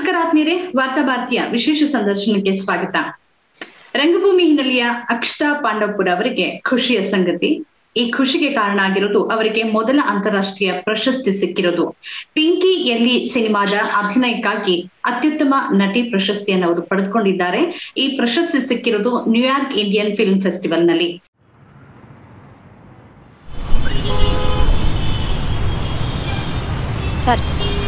ನಮಸ್ಕಾರ ಆತ್ಮೀಯರೇ ವಾರ್ತಾ ಭಾರತೀಯ ವಿಶೇಷ ಸಂದರ್ಶನಕ್ಕೆ ಸ್ವಾಗತ ರಂಗಭೂಮಿ ಹಿನ್ನೆಲೆಯ ಅಕ್ಷತಾ ಪಾಂಡವಪುರ ಅವರಿಗೆ ಖುಷಿಯ ಸಂಗತಿ ಈ ಖುಷಿಗೆ ಕಾರಣ ಆಗಿರೋದು ಅವರಿಗೆ ಮೊದಲ ಅಂತಾರಾಷ್ಟ್ರೀಯ ಪ್ರಶಸ್ತಿ ಸಿಕ್ಕಿರೋದು ಪಿಂಕಿ ಎಲ್ಲಿ ಸಿನಿಮಾದ ಅಭಿನಯಕ್ಕಾಗಿ ಅತ್ಯುತ್ತಮ ನಟಿ ಪ್ರಶಸ್ತಿಯನ್ನು ಅವರು ಪಡೆದುಕೊಂಡಿದ್ದಾರೆ ಈ ಪ್ರಶಸ್ತಿ ಸಿಕ್ಕಿರೋದು ನ್ಯೂಯಾರ್ಕ್ ಇಂಡಿಯನ್ ಫಿಲ್ಮ್ ಫೆಸ್ಟಿವಲ್ ನಲ್ಲಿ ಸರ್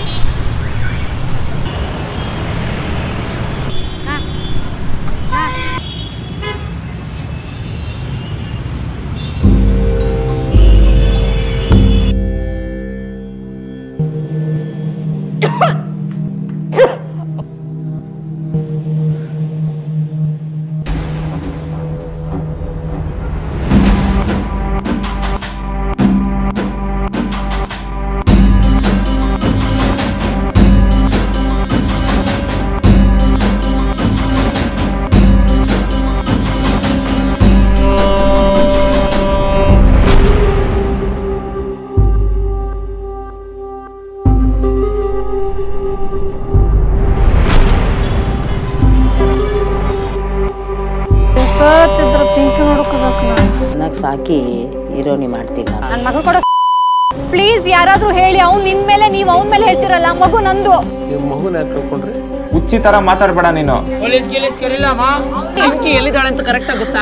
ಎಷ್ಟೊತ್ತಿದ್ರು ಪಿಂಕಿ ನೋಡ್ಕೋಬೇಕು ನಾನು ಚೆನ್ನಾಗಿ ಸಾಕಿ ಹೀರೋನಿ ಮಾಡ್ತೀನಿ ನಾನು ನನ್ನ ಮಗಳು ಕೊಡೋ ಪ್ಲೀಸ್ ಯಾರಾದ್ರೂ ಹೇಳಿ ಅವ್ನ್ ನಿನ್ ಮೇಲೆ ನೀವ್ ಅವನ ಮೇಲೆ ಹೇಳ್ತಿರಲ್ಲ ಮಗು ನಂದು ನೀವು ಮಗುನ ಯಾಕೆ ಕಳ್ಕೊಂಡ್ರಿ ಹುಚ್ಚಿ ತರ ಮಾತಾಡ್ಬೇಡ ನೀನು ಪೊಲೀಸ್ ಗಿಲೀಸ್ ಕರೀಲಮ್ಮ ಪಿಂಕಿ ಎಲ್ಲಿದ್ದಾಳೆ ಅಂತ ಕರೆಕ್ಟ್ ಗೊತ್ತಾ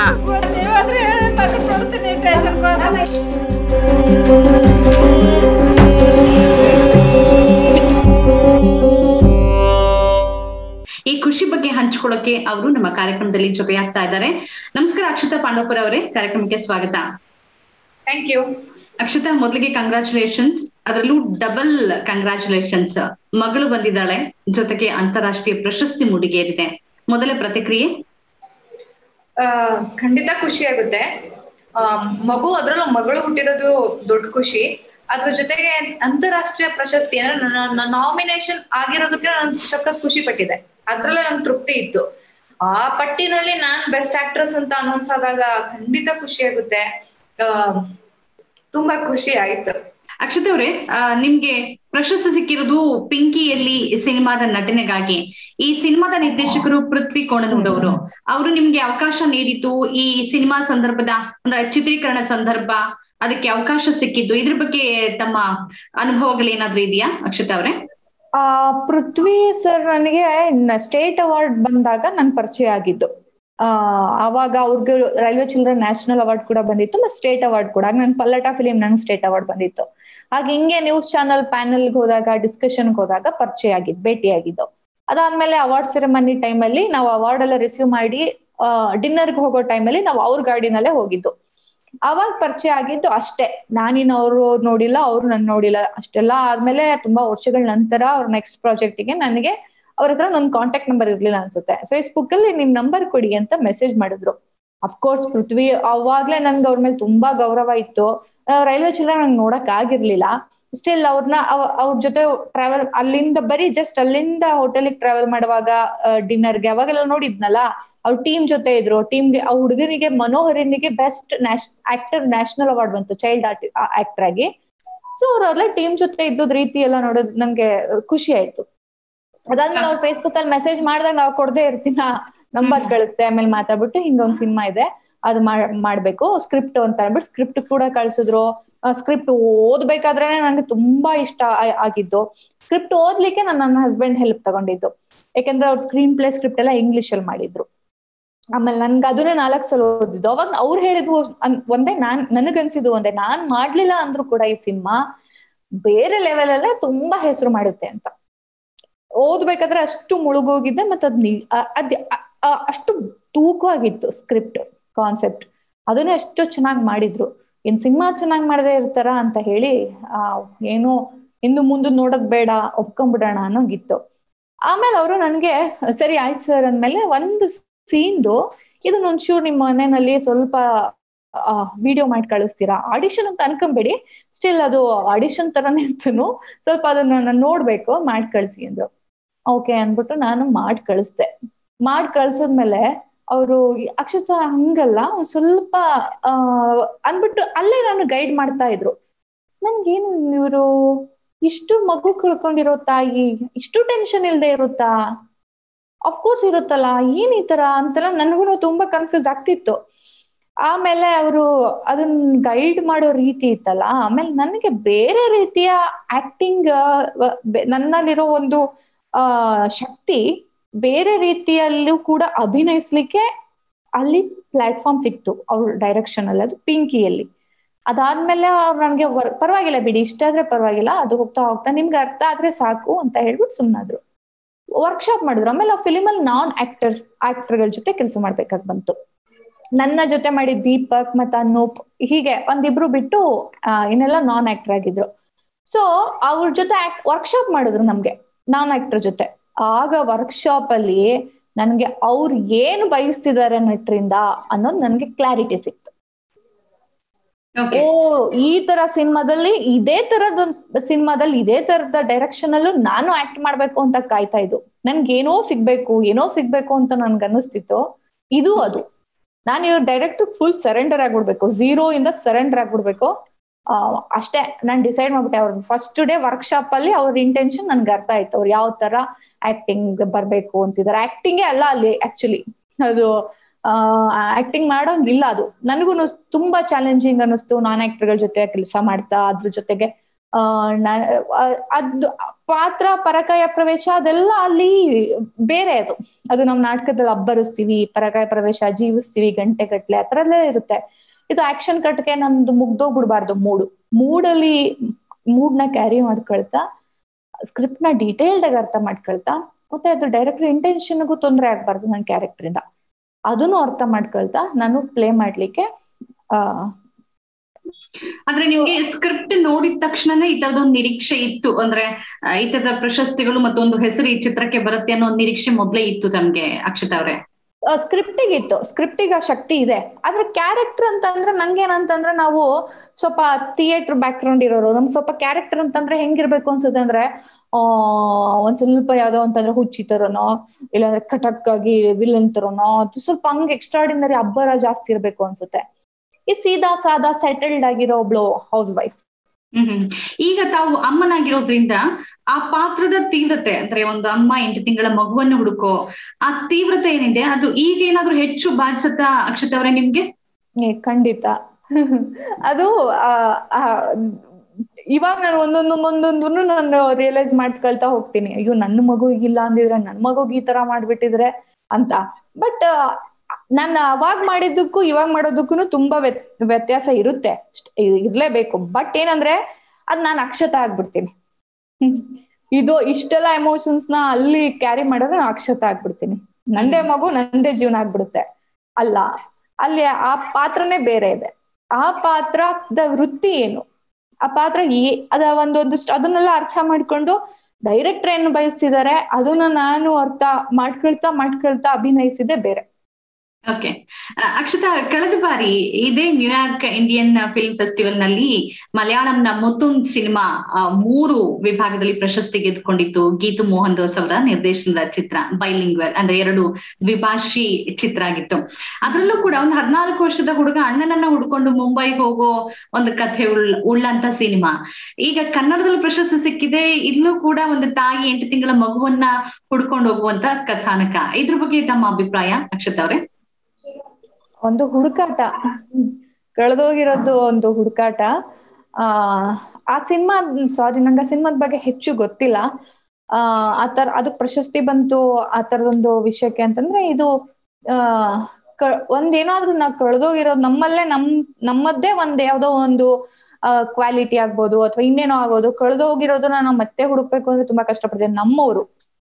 ಈ ಖುಷಿ ಬಗ್ಗೆ ಹಂಚ್ಕೊಳ್ಳೋಕೆ ಅವರು ನಮ್ಮ ಕಾರ್ಯಕ್ರಮದಲ್ಲಿ ಜೊತೆಯಾಗ್ತಾ ಇದ್ದಾರೆ ನಮಸ್ಕಾರ ಅಕ್ಷತಾ ಪಾಂಡವಪುರ ಅವರೇ ಕಾರ್ಯಕ್ರಮಕ್ಕೆ ಸ್ವಾಗತ ಥ್ಯಾಂಕ್ ಯು ಅಕ್ಷತಾ ಮೊದಲಿಗೆ ಕಂಗ್ರಾಚುಲೇಷನ್ಸ್ ಅದರಲ್ಲೂ ಡಬಲ್ ಕಂಗ್ರಾಚುಲೇಷನ್ಸ್ ಮಗಳು ಬಂದಿದ್ದಾಳೆ ಜೊತೆಗೆ ಅಂತಾರಾಷ್ಟ್ರೀಯ ಪ್ರಶಸ್ತಿ ಮುಡಿಗೇರಿದೆ ಮೊದಲ ಪ್ರತಿಕ್ರಿಯೆ ಖಂಡಿತ ಖುಷಿ ಆಗುತ್ತೆ ಆ, ಮಗು ಅದ್ರಲ್ಲೂ ಮಗಳು ಹುಟ್ಟಿರೋದು ದೊಡ್ಡ ಖುಷಿ ಅದ್ರ ಜೊತೆಗೆ ಅಂತಾರಾಷ್ಟ್ರೀಯ ಪ್ರಶಸ್ತಿ ಅಂದ್ರೆ ನನ್ನ ನಾಮಿನೇಷನ್ ಆಗಿರೋದಕ್ಕೆ ನಾನು ಸಖತ್ ಖುಷಿ ಪಟ್ಟಿದೆ ಅದ್ರಲ್ಲೇ ನನ್ ತೃಪ್ತಿ ಇತ್ತು ಆ ಪಟ್ಟಿನಲ್ಲಿ ನಾನ್ ಬೆಸ್ಟ್ ಆಕ್ಟ್ರೆಸ್ ಅಂತ ಅನೌನ್ಸ್ ಆದಾಗ ಖಂಡಿತ ಖುಷಿ ಆಗುತ್ತೆ ಆ, ತುಂಬಾ ಖುಷಿ ಆಯ್ತು ಅಕ್ಷತಾ ಅವರೇ ಆ, ನಿಮ್ಗೆ ಪ್ರಶಸ್ತಿ ಸಿಕ್ಕಿರೋದು ಪಿಂಕಿಯಲ್ಲಿ ಸಿನಿಮಾದ ನಟನೆಗಾಗಿ ಈ ಸಿನಿಮಾದ ನಿರ್ದೇಶಕರು ಪೃಥ್ವಿ ಕೋಣನೂರ್ ಅವರು ಅವರು ನಿಮ್ಗೆ ಅವಕಾಶ ನೀಡಿತು ಈ ಸಿನಿಮಾ ಸಂದರ್ಭದ ಅಂದ್ರೆ ಚಿತ್ರೀಕರಣ ಸಂದರ್ಭ ಅದಕ್ಕೆ ಅವಕಾಶ ಸಿಕ್ಕಿದ್ದು ಇದ್ರ ಬಗ್ಗೆ ತಮ್ಮ ಅನುಭವಗಳೇನಾದ್ರೂ ಇದೆಯಾ ಅಕ್ಷತಾ ಅವರೇ ಆ ಪೃಥ್ವಿ ಸರ್ ನನಗೆ ಸ್ಟೇಟ್ ಅವಾರ್ಡ್ ಬಂದಾಗ ನನ್ ಪರಿಚಯ ಆಗಿದ್ದು ಆ ಅವಾಗ ಅವ್ರಿಗೆ ರೈಲ್ವೆ ಚಿಲ್ಡ್ರನ್ ನ್ಯಾಷನಲ್ ಅವಾರ್ಡ್ ಕೂಡ ಬಂದಿತ್ತು ಮತ್ತೆ ಸ್ಟೇಟ್ ಅವಾರ್ಡ್ ಕೂಡ ಆಗ ನನ್ ಪಲ್ಲಟ ಫಿಲಿಂ ನಂಗೆ ಸ್ಟೇಟ್ ಅವಾರ್ಡ್ ಬಂದಿತ್ತು ಹಾಗೆ ಹಿಂಗೆ ನ್ಯೂಸ್ ಚಾನಲ್ ಪ್ಯಾನಲ್ಗೆ ಹೋದಾಗ ಡಿಸ್ಕಷನ್ಗೆ ಹೋದಾಗ ಪರಿಚಯ ಆಗಿದ್ದು ಭೇಟಿ ಆಗಿದ್ದು ಅದಾದ್ಮೇಲೆ ಅವಾರ್ಡ್ ಸೆರೆಮನಿ ಟೈಮಲ್ಲಿ ನಾವು ಅವಾರ್ಡ್ ಎಲ್ಲ ರಿಸೀವ್ ಮಾಡಿ ಡಿನ್ನರ್ಗೆ ಹೋಗೋ ಟೈಮಲ್ಲಿ ನಾವು ಅವ್ರ ಗಾಡಿನಲ್ಲೇ ಹೋಗಿದ್ದು ಅವಾಗ ಪರಿಚಯ ಆಗಿದ್ದು ಅಷ್ಟೇ ನಾನಿನ್ ಅವರು ನೋಡಿಲ್ಲ ಅವ್ರು ನನ್ ನೋಡಿಲ್ಲ ಅಷ್ಟೆಲ್ಲ ಆದ್ಮೇಲೆ ತುಂಬಾ ವರ್ಷಗಳ ನಂತರ ಅವ್ರ ನೆಕ್ಸ್ಟ್ ಪ್ರಾಜೆಕ್ಟಿಗೆ ನನಗೆ ಅವ್ರ ಹತ್ರ ನನ್ ಕಾಂಟ್ಯಾಕ್ಟ್ ನಂಬರ್ ಇರ್ಲಿಲ್ಲ ಅನ್ಸುತ್ತೆ ಫೇಸ್ಬುಕ್ ಅಲ್ಲಿ ನಿಮ್ ನಂಬರ್ ಕೊಡಿ ಅಂತ ಮೆಸೇಜ್ ಮಾಡಿದ್ರು ಅಫ್ಕೋರ್ಸ್ ಪೃಥ್ವಿ ಅವಾಗ್ಲೇ ನನ್ಗೆ ಅವ್ರ ಮೇಲೆ ತುಂಬಾ ಗೌರವ ಇತ್ತು ರೈಲ್ವೆ ಚಿಲ್ಡ್ರನ್ ನಂಗೆ ನೋಡಕ್ ಆಗಿರ್ಲಿಲ್ಲ ಸ್ಟಿಲ್ ಅವ್ರನ್ನ ಅವ್ರ ಜೊತೆ ಟ್ರಾವೆಲ್ ಅಲ್ಲಿಂದ ಬರೀ ಜಸ್ಟ್ ಅಲ್ಲಿಂದ ಹೋಟೆಲಿಗೆ ಟ್ರಾವೆಲ್ ಮಾಡುವಾಗ ಡಿನ್ನರ್ಗೆ ಅವಾಗೆಲ್ಲ ನೋಡಿದ್ನಲ್ಲ ಅವ್ರ ಟೀಮ್ ಜೊತೆ ಇದ್ರು ಟೀಮ್ಗೆ ಆ ಹುಡುಗನಿಗೆ ಮನೋಹರನಿಗೆ ಬೆಸ್ಟ್ ನ್ಯಾಷ್ ಆಕ್ಟರ್ ನ್ಯಾಷನಲ್ ಅವಾರ್ಡ್ ಬಂತು ಚೈಲ್ಡ್ ಆರ್ಟ್ ಆಕ್ಟರ್ ಆಗಿ ಸೊ ಅವ್ರೆಲ್ಲ ಟೀಮ್ ಜೊತೆ ಇದ್ದದ್ ರೀತಿ ಎಲ್ಲ ನೋಡೋದ್ ನಂಗೆ ಖುಷಿ ಆಯ್ತು ಅದಾದ್ಮೇಲೆ ಅವ್ರು ಫೇಸ್ಬುಕ್ ಅಲ್ಲಿ ಮೆಸೇಜ್ ಮಾಡಿದಾಗ ನಾವು ಕೊಡದೆ ಇರ್ತೀನ ನಂಬರ್ ಕಳಿಸ್ದೆ ಆಮೇಲೆ ಮಾತಾಡ್ಬಿಟ್ಟು ಹಿಂಗೊಂದ್ ಸಿನಿಮಾ ಇದೆ ಅದು ಮಾಡ್ಬೇಕು ಸ್ಕ್ರಿಪ್ಟ್ ಅಂತ ಅಂದ್ಬಿಟ್ಟು ಸ್ಕ್ರಿಪ್ಟ್ ಕೂಡ ಕಳ್ಸಿದ್ರು ಸ್ಕ್ರಿಪ್ಟ್ ಓದ್ಬೇಕಾದ್ರೆ ನಂಗೆ ತುಂಬಾ ಇಷ್ಟ ಆ- ಆಗಿದ್ದು ಸ್ಕ್ರಿಪ್ಟ್ ಓದ್ಲಿಕ್ಕೆ ನಾನು ನನ್ನ ಹಸ್ಬೆಂಡ್ ಹೆಲ್ಪ್ ತಗೊಂಡಿದ್ದು ಯಾಕಂದ್ರೆ ಅವ್ರ ಸ್ಕ್ರೀನ್ ಪ್ಲೇ ಸ್ಕ್ರಿಪ್ಟ್ ಎಲ್ಲ ಇಂಗ್ಲಿಷ್ ಅಲ್ಲಿ ಮಾಡಿದ್ರು ಆಮೇಲೆ ನನ್ಗೆ ಅದನ್ನೇ ನಾಲ್ಕು ಸಲ ಓದಿದ್ದು ಅವಾಗ ಅವ್ರು ಹೇಳಿದ್ವು ಅನ್- ಒಂದೇ ನಾನ್ ನನಗನ್ಸಿದ್ದು ಒಂದೇ ನಾನ್ ಮಾಡ್ಲಿಲ್ಲ ಅಂದ್ರೂ ಕೂಡ ಈ ಸಿನಿಮಾ ಬೇರೆ ಲೆವೆಲ್ ಅಲ್ಲೇ ತುಂಬಾ ಹೆಸರು ಮಾಡುತ್ತೆ ಅಂತ ಓದ್ಬೇಕಾದ್ರೆ ಅಷ್ಟು ಮುಳುಗೋಗಿದ್ದೆ ಮತ್ತೆ ಅದ್ ನಿ- ಅ- ಅದ್ ಅ- ಅ- ಅಷ್ಟು ತೂಕವಾಗಿತ್ತು ಸ್ಕ್ರಿಪ್ಟ್ ಕಾನ್ಸೆಪ್ಟ್ ಅದನ್ನೇ ಅಷ್ಟು ಚೆನ್ನಾಗಿ ಮಾಡಿದ್ರು ಇನ್ ಸಿನಿಮಾ ಚೆನ್ನಾಗಿ ಮಾಡದೇ ಇರ್ತಾರ ಅಂತ ಹೇಳಿ ಆ ಏನು ಇನ್ನು ಮುಂದೆ ನೋಡೋದ್ ಬೇಡ ಒಪ್ಕೊಂಡ್ಬಿಡೋಣ ಅನ್ನೋಗಿತ್ತು ಆಮೇಲೆ ಅವರು ನನ್ಗೆ ಸರಿ ಆಯ್ತು ಸರ್ ಅಂದ್ಮೇಲೆ ಒಂದು ಸೀನ್ದು ಇದನ್ನ ಒಂಚೂರು ನಿಮ್ಮ ಮನೆಯಲ್ಲಿ ಸ್ವಲ್ಪ ವಿಡಿಯೋ ಮಾಡಿ ಕಳಿಸ್ತೀರಾ ಆಡಿಷನ್ ಅಂತ ಅನ್ಕೊಂಬೇಡಿ ಸ್ಟಿಲ್ ಅದು ಆಡಿಷನ್ ತರನೇ ಇರ್ತನು ಸ್ವಲ್ಪ ಅದನ್ನ ನಾನು ನೋಡ್ಬೇಕು ಮಾಡಿ ಕಳ್ಸಿ ಅಂದ್ರು ಓಕೆ ಅನ್ಬಿಟ್ಟು ನಾನು ಮಾಡಿ ಕಳಿಸ್ದೆ ಮಾಡಿ ಕಳ್ಸಿದ್ಮೇಲೆ ಅವರು ಅಕ್ಷತ ಹಂಗಲ್ಲ ಒಂದ್ ಸ್ವಲ್ಪ ಆ ಅನ್ಬಿಟ್ಟು ಅಲ್ಲೇ ನಾನು ಗೈಡ್ ಮಾಡ್ತಾ ಇದ್ರು ನನ್ಗೇನು ಇವರು ಇಷ್ಟು ಮಗು ಕಳ್ಕೊಂಡಿರೋ ತಾಯಿ ಇಷ್ಟು ಟೆನ್ಷನ್ ಇಲ್ದೆ ಇರುತ್ತಾ ಅಫ್ಕೋರ್ಸ್ ಇರುತ್ತಲ್ಲ ಏನ್ ಈ ತರ ಅಂತೆಲ್ಲ ನನಗೂ ತುಂಬಾ ಕನ್ಫ್ಯೂಸ್ ಆಗ್ತಿತ್ತು ಆಮೇಲೆ ಅವರು ಅದನ್ನ ಗೈಡ್ ಮಾಡೋ ರೀತಿ ಇತ್ತಲ್ಲ ಆಮೇಲೆ ನನಗೆ ಬೇರೆ ರೀತಿಯ ಆಕ್ಟಿಂಗ್ ನನ್ನಲ್ಲಿರೋ ಒಂದು ಆ ಶಕ್ತಿ ಬೇರೆ ರೀತಿಯಲ್ಲೂ ಕೂಡ ಅಭಿನಯಿಸ್ಲಿಕ್ಕೆ ಅಲ್ಲಿ ಪ್ಲಾಟ್ಫಾರ್ಮ್ ಸಿಕ್ತು ಅವ್ರ ಡೈರೆಕ್ಷನ್ ಅಲ್ಲಿ ಅದು ಪಿಂಕಿಯಲ್ಲಿ ಅದಾದ್ಮೇಲೆ ಅವ್ರು ನನಗೆ ಪರವಾಗಿಲ್ಲ ಬಿಡಿ ಇಷ್ಟ ಆದ್ರೆ ಪರವಾಗಿಲ್ಲ ಅದು ಹೋಗ್ತಾ ಹೋಗ್ತಾ ನಿಮ್ಗೆ ಅರ್ಥ ಆದ್ರೆ ಸಾಕು ಅಂತ ಹೇಳ್ಬಿಟ್ಟು ಸುಮ್ಮನಾದ್ರು ವರ್ಕ್ಶಾಪ್ ಮಾಡಿದ್ರು ಆಮೇಲೆ ಆ ಫಿಲಿಮ್ ಅಲ್ಲಿ ನಾನ್ ಆಕ್ಟರ್ಸ್ ಆಕ್ಟರ್ಗಳ ಜೊತೆ ಕೆಲಸ ಮಾಡ್ಬೇಕಾಗಿ ಬಂತು ನನ್ನ ಜೊತೆ ಮಾಡಿದ ದೀಪಕ್ ಮತ್ತ ಅನೂಪ್ ಹೀಗೆ ಒಂದಿಬ್ರು ಬಿಟ್ಟು ಆ, ಇನ್ನೆಲ್ಲ ನಾನ್ ಆಕ್ಟರ್ ಆಗಿದ್ರು ಸೊ ಅವ್ರ ಜೊತೆ ವರ್ಕ್ಶಾಪ್ ಮಾಡಿದ್ರು ನಮ್ಗೆ ನಾನ್ ಆಕ್ಟರ್ ಜೊತೆ ಆಗ ವರ್ಕ್ಶಾಪ್ ಅಲ್ಲಿ ನನ್ಗೆ ಅವ್ರು ಏನು ಬಯಸ್ತಿದ್ದಾರೆ ನಟರಿಂದ ಅನ್ನೋದು ನನ್ಗೆ ಕ್ಲಾರಿಟಿ ಸಿಕ್ತು ಓಕೆ ಓ ಈ ತರ ಸಿನಿಮಾದಲ್ಲಿ ಇದೇ ತರದ ಸಿನಿಮಾದಲ್ಲಿ ಇದೇ ತರದ ಡೈರೆಕ್ಷನ್ ಅಲ್ಲೂ ನಾನು ಆಕ್ಟ್ ಮಾಡ್ಬೇಕು ಅಂತ ಕಾಯ್ತಾ ಇದ್ದು ನನ್ಗೆ ಏನೋ ಸಿಗ್ಬೇಕು ಏನೋ ಸಿಗ್ಬೇಕು ಅಂತ ನನ್ಗೆ ಅನ್ನಿಸ್ತಿತ್ತು ಇದು ಅದು ನಾನು ಇವ್ರ ಡೈರೆಕ್ಟ್ ಫುಲ್ ಸರೆಂಡರ್ ಆಗ್ಬಿಡ್ಬೇಕು ಝೀರೋ ಇಂದ ಸರೆಂಡರ್ ಆಗ್ಬಿಡ್ಬೇಕು ಆ, ಅಷ್ಟೇ ನಾನ್ ಡಿಸೈಡ್ ಮಾಡ್ಬಿಟ್ಟೆ ಅವ್ರ ಫಸ್ಟ್ ಡೇ ವರ್ಕ್ಶಾಪ್ ಅಲ್ಲಿ ಅವ್ರ ಇಂಟೆನ್ಷನ್ ನನ್ಗೆ ಅರ್ಥ ಆಯ್ತು ಅವ್ರು ಯಾವ ತರ ಆಕ್ಟಿಂಗ್ ಬರ್ಬೇಕು ಅಂತಿದ್ದಾರೆ ಆಕ್ಟಿಂಗೇ ಅಲ್ಲ ಅಲ್ಲಿ ಆಕ್ಚುಲಿ ಅದು ಆಕ್ಟಿಂಗ್ ಮಾಡೋಂಗಿಲ್ಲ ಅದು ನನಗೂ ತುಂಬಾ ಚಾಲೆಂಜಿಂಗ್ ಅನ್ನಿಸ್ತು ನಾನ್ ಆಕ್ಟರ್ಗಳ ಜೊತೆ ಕೆಲಸ ಮಾಡ್ತಾ ಅದ್ರ ಜೊತೆಗೆ ಆ ನಾ- ಆ- ಅದ್ ಪಾತ್ರ ಪರಕಾಯ ಪ್ರವೇಶ ಅದೆಲ್ಲ ಅಲ್ಲಿ ಬೇರೆ ಅದು ಅದು ನಾವು ನಾಟಕದಲ್ಲಿ ಅಬ್ಬರಿಸ್ತೀವಿ ಪರಕಾಯ ಪ್ರವೇಶ ಜೀವಿಸ್ತೀವಿ ಗಂಟೆ ಗಟ್ಲೆ ಆ ಥರಲ್ಲೇ ಇರುತ್ತೆ ಇದು ಆಕ್ಷನ್ ಕಟ್ಗೆ ನಮ್ದು ಮುಗ್ದೋಗ್ಬಿಡ್ಬಾರ್ದು ಮೂಡು ಮೂಡಲ್ಲಿ ಮೂಡ್ನ ಕ್ಯಾರಿ ಮಾಡ್ಕೊಳ್ತಾ ಸ್ಕ್ರಿಪ್ಟ್ ನ ಡೀಟೇಲ್ಡ್ ಆಗಿ ಅರ್ಥ ಮಾಡ್ಕೊಳ್ತಾ ಮತ್ತೆ ಅದು ಡೈರೆಕ್ಟರ್ ಇಂಟೆನ್ಷನ್ಗೂ ತೊಂದರೆ ಆಗ್ಬಾರ್ದು ನನ್ನ ಕ್ಯಾರೆಕ್ಟರ್ ಇಂದ ಅದನ್ನು ಅರ್ಥ ಮಾಡ್ಕೊಳ್ತಾ ನಾನು ಪ್ಲೇ ಮಾಡ್ಲಿಕ್ಕೆ ಆ ಅಂದ್ರೆ ನಿಮ್ಗೆ ಸ್ಕ್ರಿಪ್ಟ್ ನೋಡಿದ ತಕ್ಷಣನೇ ಈ ತರದೊಂದು ನಿರೀಕ್ಷೆ ಇತ್ತು ಅಂದ್ರೆ ಆ, ಈ ತರದ ಪ್ರಶಸ್ತಿಗಳು ಮತ್ತೊಂದು ಹೆಸರು ಈ ಚಿತ್ರಕ್ಕೆ ಬರುತ್ತೆ ಅನ್ನೋ ಒಂದ್ ನಿರೀಕ್ಷೆ ಮೊದ್ಲೇ ಇತ್ತು ತಮ್ಗೆ ಅಕ್ಷತಾ ಅವ್ರೆ ಸ್ಕ್ರಿಪ್ಟಿಗೆ ಇತ್ತು ಸ್ಕ್ರಿಪ್ಟಿಗೆ ಆ ಶಕ್ತಿ ಇದೆ ಆದ್ರೆ ಕ್ಯಾರೆಕ್ಟರ್ ಅಂತಂದ್ರೆ ನಂಗೇನಂತಂದ್ರೆ ನಾವು ಸ್ವಲ್ಪ ಥಿಯೇಟರ್ ಬ್ಯಾಕ್ ಗ್ರೌಂಡ್ ಇರೋರು ನಮ್ಗೆ ಸ್ವಲ್ಪ ಕ್ಯಾರೆಕ್ಟರ್ ಅಂತಂದ್ರೆ ಹೆಂಗಿರ್ಬೇಕು ಅನ್ಸುತ್ತೆ ಅಂದ್ರೆ ಆ ಒಂದ್ ಸ್ವಲ್ಪ ಯಾವ್ದೋ ಅಂತಂದ್ರೆ ಹುಚ್ಚಿ ತರನೋ ಇಲ್ಲಾಂದ್ರೆ ಕಟಕ್ ಆಗಿ ವಿಲನ್ ತರನೋ ಅದು ಸ್ವಲ್ಪ ಹಂಗ್ ಎಕ್ಸ್ಟ್ರಾಡಿನರಿ ಅಬ್ಬರ ಜಾಸ್ತಿ ಇರ್ಬೇಕು ಅನ್ಸುತ್ತೆ ಈ ಸೀದಾ ಸಾದಾ ಸೆಟಲ್ಡ್ ಆಗಿರೋ ಒಬ್ಳು ಹೌಸ್ ವೈಫ್ ಹ್ಮ್ ಹ್ಮ್. ಈಗ ತಾವು ಅಮ್ಮನಾಗಿರೋದ್ರಿಂದ ಆ ಪಾತ್ರದ ತೀವ್ರತೆ ಅಂದ್ರೆ ಒಂದು ಅಮ್ಮ ಎಂಟು ತಿಂಗಳ ಮಗುವನ್ನು ಹುಡುಕೋ ಆ ತೀವ್ರತೆ ಏನಿದೆ ಅದು ಈಗ ಏನಾದ್ರೂ ಹೆಚ್ಚು ಬಾಧಿಸತ್ತ ಅಕ್ಷತಾ ಅವರೇ ನಿಮ್ಗೆ ಏ, ಖಂಡಿತ ಅದು ಆ, ಆ, ಇವಾಗ ನಾನು ಒಂದೊಂದು ಒಂದೊಂದು ನಾನು ರಿಯಲೈಸ್ ಮಾಡ್ಕೊಳ್ತಾ ಹೋಗ್ತೀನಿ ಅಯ್ಯೋ ನನ್ನ ಮಗು ಇಲ್ಲ ಅಂದಿದ್ರೆ ನನ್ನ ಮಗುಗ್ ಈ ತರ ಮಾಡ್ಬಿಟ್ಟಿದ್ರೆ ಅಂತ ಬಟ್ ನಾನು ಅವಾಗ ಮಾಡಿದ್ದಕ್ಕೂ ಇವಾಗ ಮಾಡೋದಕ್ಕೂ ತುಂಬಾ ವ್ಯತ್- ವ್ಯತ್ಯಾಸ ಇರುತ್ತೆ ಅಷ್ಟ್- ಇ- ಇರ್ಲೇಬೇಕು ಬಟ್ ಏನಂದ್ರೆ ಅದ್ ನಾನು ಅಕ್ಷತ ಆಗ್ಬಿಡ್ತೀನಿ ಹ್ಮ್. ಇದು ಇಷ್ಟೆಲ್ಲ ಎಮೋಷನ್ಸ್ ನ ಅಲ್ಲಿ ಕ್ಯಾರಿ ಮಾಡಿದ್ರೆ ನಾನು ಅಕ್ಷತ ಆಗ್ಬಿಡ್ತೀನಿ ನಂದೇ ಮಗು ನಂದೇ ಜೀವನ ಆಗ್ಬಿಡುತ್ತೆ ಅಲ್ಲ ಅಲ್ಲಿ ಆ ಪಾತ್ರನೇ ಬೇರೆ ಇದೆ ಆ ಪಾತ್ರದ ವೃತ್ತಿ ಏನು ಆ ಪಾತ್ರ ಈ ಅದ ಒಂದೊಂದಿಷ್ಟು ಅದನ್ನೆಲ್ಲ ಅರ್ಥ ಮಾಡ್ಕೊಂಡು ಡೈರೆಕ್ಟರ್ ಏನು ಬಯಸ್ತಿದ್ದಾರೆ ಅದನ್ನ ನಾನು ಅರ್ಥ ಮಾಡ್ಕೊಳ್ತಾ ಮಾಡ್ಕೊಳ್ತಾ ಅಭಿನಯಿಸಿದೆ ಬೇರೆ ಓಕೆ ಅಕ್ಷತಾ ಕಳೆದ ಬಾರಿ ಇದೇ ನ್ಯೂಯಾರ್ಕ್ ಇಂಡಿಯನ್ ಫಿಲ್ಮ್ ಫೆಸ್ಟಿವಲ್ ನಲ್ಲಿ ಮಲಯಾಳಂನ ಮುತ್ತುಂದ್ ಸಿನಿಮಾ ಆ, ಮೂರು ವಿಭಾಗದಲ್ಲಿ ಪ್ರಶಸ್ತಿ ಗೆದ್ದುಕೊಂಡಿತ್ತು ಗೀತು ಮೋಹನ್ ದಾಸ್ ಅವರ ನಿರ್ದೇಶನದ ಚಿತ್ರ ಬೈಲಿಂಗ್ವೆಲ್ ಅಂದ್ರೆ ಎರಡು ದ್ವಿಭಾಷಿ ಚಿತ್ರ ಆಗಿತ್ತು ಅದರಲ್ಲೂ ಕೂಡ ಒಂದು ಹದಿನಾಲ್ಕು ವರ್ಷದ ಹುಡುಗ ಅಣ್ಣನನ್ನ ಹುಡ್ಕೊಂಡು ಮುಂಬೈಗೆ ಹೋಗೋ ಒಂದು ಕಥೆ ಉಳ್ ಉಳ್ಳಂತ ಸಿನಿಮಾ ಈಗ ಕನ್ನಡದಲ್ಲಿ ಪ್ರಶಸ್ತಿ ಸಿಕ್ಕಿದೆ ಇಲ್ಲೂ ಕೂಡ ಒಂದು ತಾಯಿ ಎಂಟು ತಿಂಗಳ ಮಗುವನ್ನ ಹುಡ್ಕೊಂಡು ಹೋಗುವಂತ ಕಥಾನಕ ಇದ್ರ ಬಗ್ಗೆ ತಮ್ಮ ಅಭಿಪ್ರಾಯ ಅಕ್ಷತಾ ಅವರೇ ಒಂದು ಹುಡುಕಾಟ ಕಳೆದೋಗಿರೋದು ಒಂದು ಹುಡುಕಾಟ ಆ ಆ ಸಿನಿಮಾ ಸಾರಿ ನಂಗೆ ಆ ಸಿನಿಮಾದ ಬಗ್ಗೆ ಹೆಚ್ಚು ಗೊತ್ತಿಲ್ಲ ಆ ಆತರ ಅದಕ್ ಪ್ರಶಸ್ತಿ ಬಂತು ಆ ತರದೊಂದು ವಿಷಯಕ್ಕೆ ಅಂತಂದ್ರೆ ಇದು ಆ ಕ- ಒಂದೇನಾದ್ರೂ ನಾವು ಕಳೆದೋಗಿರೋದು ನಮ್ಮಲ್ಲೇ ನಮ್ ನಮ್ಮದ್ದೇ ಒಂದ್ ಯಾವ್ದೋ ಒಂದು ಕ್ವಾಲಿಟಿ ಆಗ್ಬೋದು ಅಥವಾ ಇನ್ನೇನೋ ಆಗೋದು ಕಳೆದೋಗಿರೋದನ್ನ ನಾವು ಮತ್ತೆ ಹುಡುಕ್ಬೇಕು ಅಂದ್ರೆ ತುಂಬಾ ಕಷ್ಟಪಡ್ತೀವಿ ನಮ್ಮವರು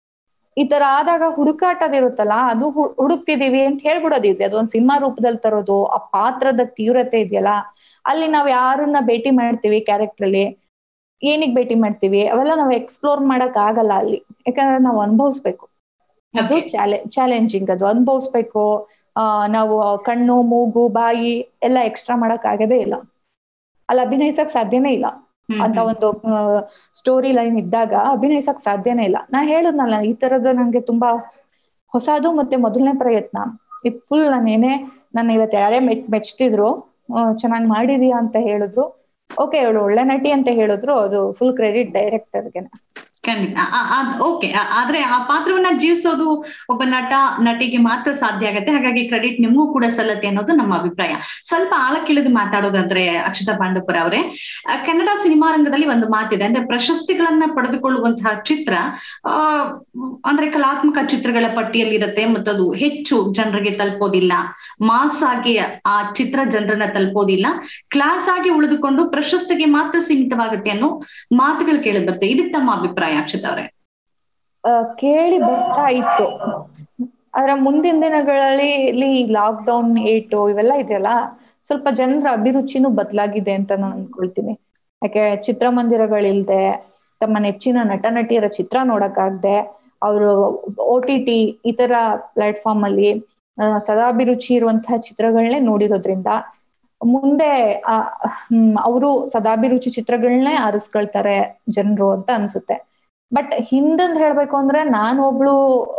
ಈ ತರ ಆದಾಗ ಹುಡುಕಾಟದಿರುತ್ತಲ್ಲ ಅದು ಹು- ಹುಡುಕ್ತಿದೀವಿ ಅಂತ ಹೇಳ್ಬಿಡೋದು ಈಸಿ ಅದು ಒಂದ್ ಸಿನಿಮಾ ರೂಪದಲ್ಲಿ ತರೋದು ಆ ಪಾತ್ರದ ತೀವ್ರತೆ ಇದೆಯಲ್ಲ ಅಲ್ಲಿ ನಾವ್ ಯಾರನ್ನ ಭೇಟಿ ಮಾಡ್ತೀವಿ ಕ್ಯಾರೆಕ್ಟರ್ ಅಲ್ಲಿ ಏನಿಗ್ ಭೇಟಿ ಮಾಡ್ತೀವಿ ಅವೆಲ್ಲ ನಾವು ಎಕ್ಸ್ಪ್ಲೋರ್ ಮಾಡಕ್ ಆಗಲ್ಲ ಅಲ್ಲಿ ಯಾಕಂದ್ರೆ ನಾವು ಅನುಭವಿಸ್ಬೇಕು ಅದು ಚಾಲೆ ಚಾಲೆಂಜಿಂಗ್ ಅದು ಅನುಭವಿಸ್ಬೇಕು ಆ ನಾವು ಕಣ್ಣು ಮೂಗು ಬಾಯಿ ಎಲ್ಲ ಎಕ್ಸ್ಟ್ರಾ ಮಾಡಕ್ ಆಗದೇ ಇಲ್ಲ ಅಲ್ಲಿ ಅಭಿನಯಿಸಕ್ ಸಾಧ್ಯನೇ ಇಲ್ಲ ಹ್ಮ್ ಅಂತ ಹ್ಮ್. ಒಂದು ಸ್ಟೋರಿ ಲೈನ್ ಇದ್ದಾಗ ಅಭಿನಯಿಸಕ್ ಸಾಧ್ಯನೇ ಇಲ್ಲ ನಾ ಹೇಳುದ್ನಲ್ಲ ಈ ತರದ ನಂಗೆ ತುಂಬಾ ಹೊಸದು ಮತ್ತೆ ಮೊದಲನೇ ಪ್ರಯತ್ನ ಇದು ಫುಲ್ ನಾನೇನೇ ನನ್ನ ಇವತ್ತು ಯಾರೇ ಮೆಚ್ ಮೆಚ್ತಿದ್ರು ಚೆನ್ನಾಗಿ ಮಾಡಿದೀಯಾ ಅಂತ ಹೇಳಿದ್ರು ಓಕೆ ಅವಳು ಒಳ್ಳೆ ನಟಿ ಅಂತ ಹೇಳಿದ್ರು ಅದು ಫುಲ್ ಕ್ರೆಡಿಟ್ ಡೈರೆಕ್ಟರ್ಗೆ ಖಂಡಿತ ಓಕೆ ಆದ್ರೆ ಆ ಪಾತ್ರವನ್ನ ಜೀವಿಸೋದು ಒಬ್ಬ ನಟ ನಟಿಗೆ ಮಾತ್ರ ಸಾಧ್ಯ ಆಗತ್ತೆ ಹಾಗಾಗಿ ಕ್ರೆಡಿಟ್ ನಿಮಗೂ ಕೂಡ ಸಲ್ಲತ್ತೆ ಅನ್ನೋದು ನಮ್ಮ ಅಭಿಪ್ರಾಯ ಸ್ವಲ್ಪ ಆಳಕ್ಕಿಳಿದು ಮಾತಾಡೋದಾದ್ರೆ ಅಕ್ಷತಾ ಪಾಂಡವಪುರ ಅವರೇ ಆ, ಕನ್ನಡ ಸಿನಿಮಾ ರಂಗದಲ್ಲಿ ಒಂದು ಮಾತಿದೆ ಅಂದ್ರೆ ಪ್ರಶಸ್ತಿಗಳನ್ನ ಪಡೆದುಕೊಳ್ಳುವಂತಹ ಚಿತ್ರ ಆ ಅಂದ್ರೆ ಕಲಾತ್ಮಕ ಚಿತ್ರಗಳ ಪಟ್ಟಿಯಲ್ಲಿ ಇರುತ್ತೆ ಮತ್ತದು ಹೆಚ್ಚು ಜನರಿಗೆ ತಲುಪೋದಿಲ್ಲ ಮಾಸ್ ಆಗಿ ಆ ಚಿತ್ರ ಜನರನ್ನ ತಲುಪೋದಿಲ್ಲ ಕ್ಲಾಸ್ ಆಗಿ ಉಳಿದುಕೊಂಡು ಪ್ರಶಸ್ತಿಗೆ ಮಾತ್ರ ಸೀಮಿತವಾಗುತ್ತೆ ಅನ್ನೋ ಮಾತುಗಳು ಕೇಳಿ ಬರ್ತವೆ ಇದಕ್ಕೆ ತಮ್ಮ ಅಭಿಪ್ರಾಯ ಅಕ್ಷತಾ ಅವರೇ ಆ, ಕೇಳಿ ಬರ್ತಾ ಇತ್ತು ಆದ್ರೆ ಮುಂದಿನ ದಿನಗಳಲ್ಲಿ ಇಲ್ಲಿ ಲಾಕ್ ಡೌನ್ ಏಟು ಇವೆಲ್ಲ ಇದೆಯಲ್ಲ ಸ್ವಲ್ಪ ಜನರ ಅಭಿರುಚಿನೂ ಬದಲಾಗಿದೆ ಅಂತ ನಾನು ಅನ್ಕೊಳ್ತೀನಿ ಯಾಕೆ ಚಿತ್ರಮಂದಿರಗಳಿಲ್ದೆ ತಮ್ಮ ನೆಚ್ಚಿನ ನಟ ನಟಿಯರ ಚಿತ್ರ ನೋಡಕ್ಕಾಗ್ದೆ ಅವರು ಓ ಟಿ ಟಿ ಈ ತರ ಪ್ಲಾಟ್ಫಾರ್ಮ್ ಅಲ್ಲಿ ಆ, ಸದಾಭಿರುಚಿ ಇರುವಂತಹ ಚಿತ್ರಗಳನ್ನೇ ನೋಡಿರೋದ್ರಿಂದ ಮುಂದೆ ಅವರು ಸದಾಭಿರುಚಿ ಚಿತ್ರಗಳನ್ನೇ ಆರಿಸ್ಕೊಳ್ತಾರೆ ಜನರು ಅಂತ ಅನ್ಸುತ್ತೆ ಬಟ್ ಹಿಂದಂದ್ ಹೇಳ್ಬೇಕು ಅಂದ್ರೆ ನಾನು ಒಬ್ಳು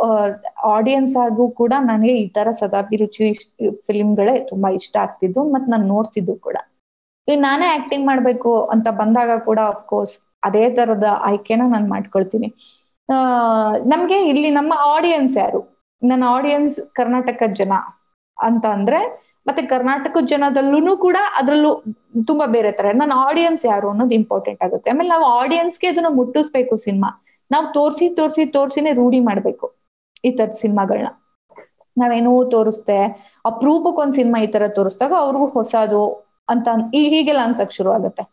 ಆಡಿಯನ್ಸ್ ಆಗು ಕೂಡ ನನಗೆ ಈ ತರ ಸದಾಭಿರುಚಿ ಫಿಲ್ಮ್ಗಳೇ ತುಂಬಾ ಇಷ್ಟ ಆಗ್ತಿದ್ದು ಮತ್ ನಾನು ನೋಡ್ತಿದ್ದು ಕೂಡ ಈಗ ನಾನೇ ಆಕ್ಟಿಂಗ್ ಮಾಡ್ಬೇಕು ಅಂತ ಬಂದಾಗ ಕೂಡ ಕೋರ್ಸ್ ಅದೇ ತರದ ಆಯ್ಕೆನ ನಾನು ಮಾಡ್ಕೊಳ್ತೀನಿ ಆ ನಮ್ಗೆ ಇಲ್ಲಿ ನಮ್ಮ ಆಡಿಯನ್ಸ್ ಯಾರು ನನ್ನ ಆಡಿಯನ್ಸ್ ಕರ್ನಾಟಕದ ಜನ ಅಂತ ಅಂದ್ರೆ ಮತ್ತೆ ಕರ್ನಾಟಕದ ಜನದಲ್ಲೂ ಕೂಡ ಅದ್ರಲ್ಲೂ ತುಂಬಾ ಬೇರೆ ತರ ನನ್ನ ಆಡಿಯನ್ಸ್ ಯಾರು ಅನ್ನೋದು ಇಂಪಾರ್ಟೆಂಟ್ ಆಗುತ್ತೆ ಆಮೇಲೆ ನಾವು ಆಡಿಯನ್ಸ್ಗೆ ಅದನ್ನ ಮುಟ್ಟಿಸ್ಬೇಕು ಸಿನಿಮಾ ನಾವು ತೋರ್ಸಿ ತೋರ್ಸಿ ತೋರ್ಸಿನೇ ರೂಢಿ ಮಾಡ್ಬೇಕು ಈ ತರದ ಸಿನಿಮಾಗಳನ್ನ ನಾವೇನೋ ತೋರಿಸ್ತೆ ಅಪರೂಪಕ್ಕೆ ಒಂದ್ ಸಿನಿಮಾ ಈ ತರ ತೋರಿಸ್ದಾಗ ಅವ್ರಿಗೂ ಹೊಸದು ಅಂತ ಅನ್- ಈ ಹೀಗೆಲ್ಲ ಅನ್ಸಕ್ ಶುರು ಆಗುತ್ತೆ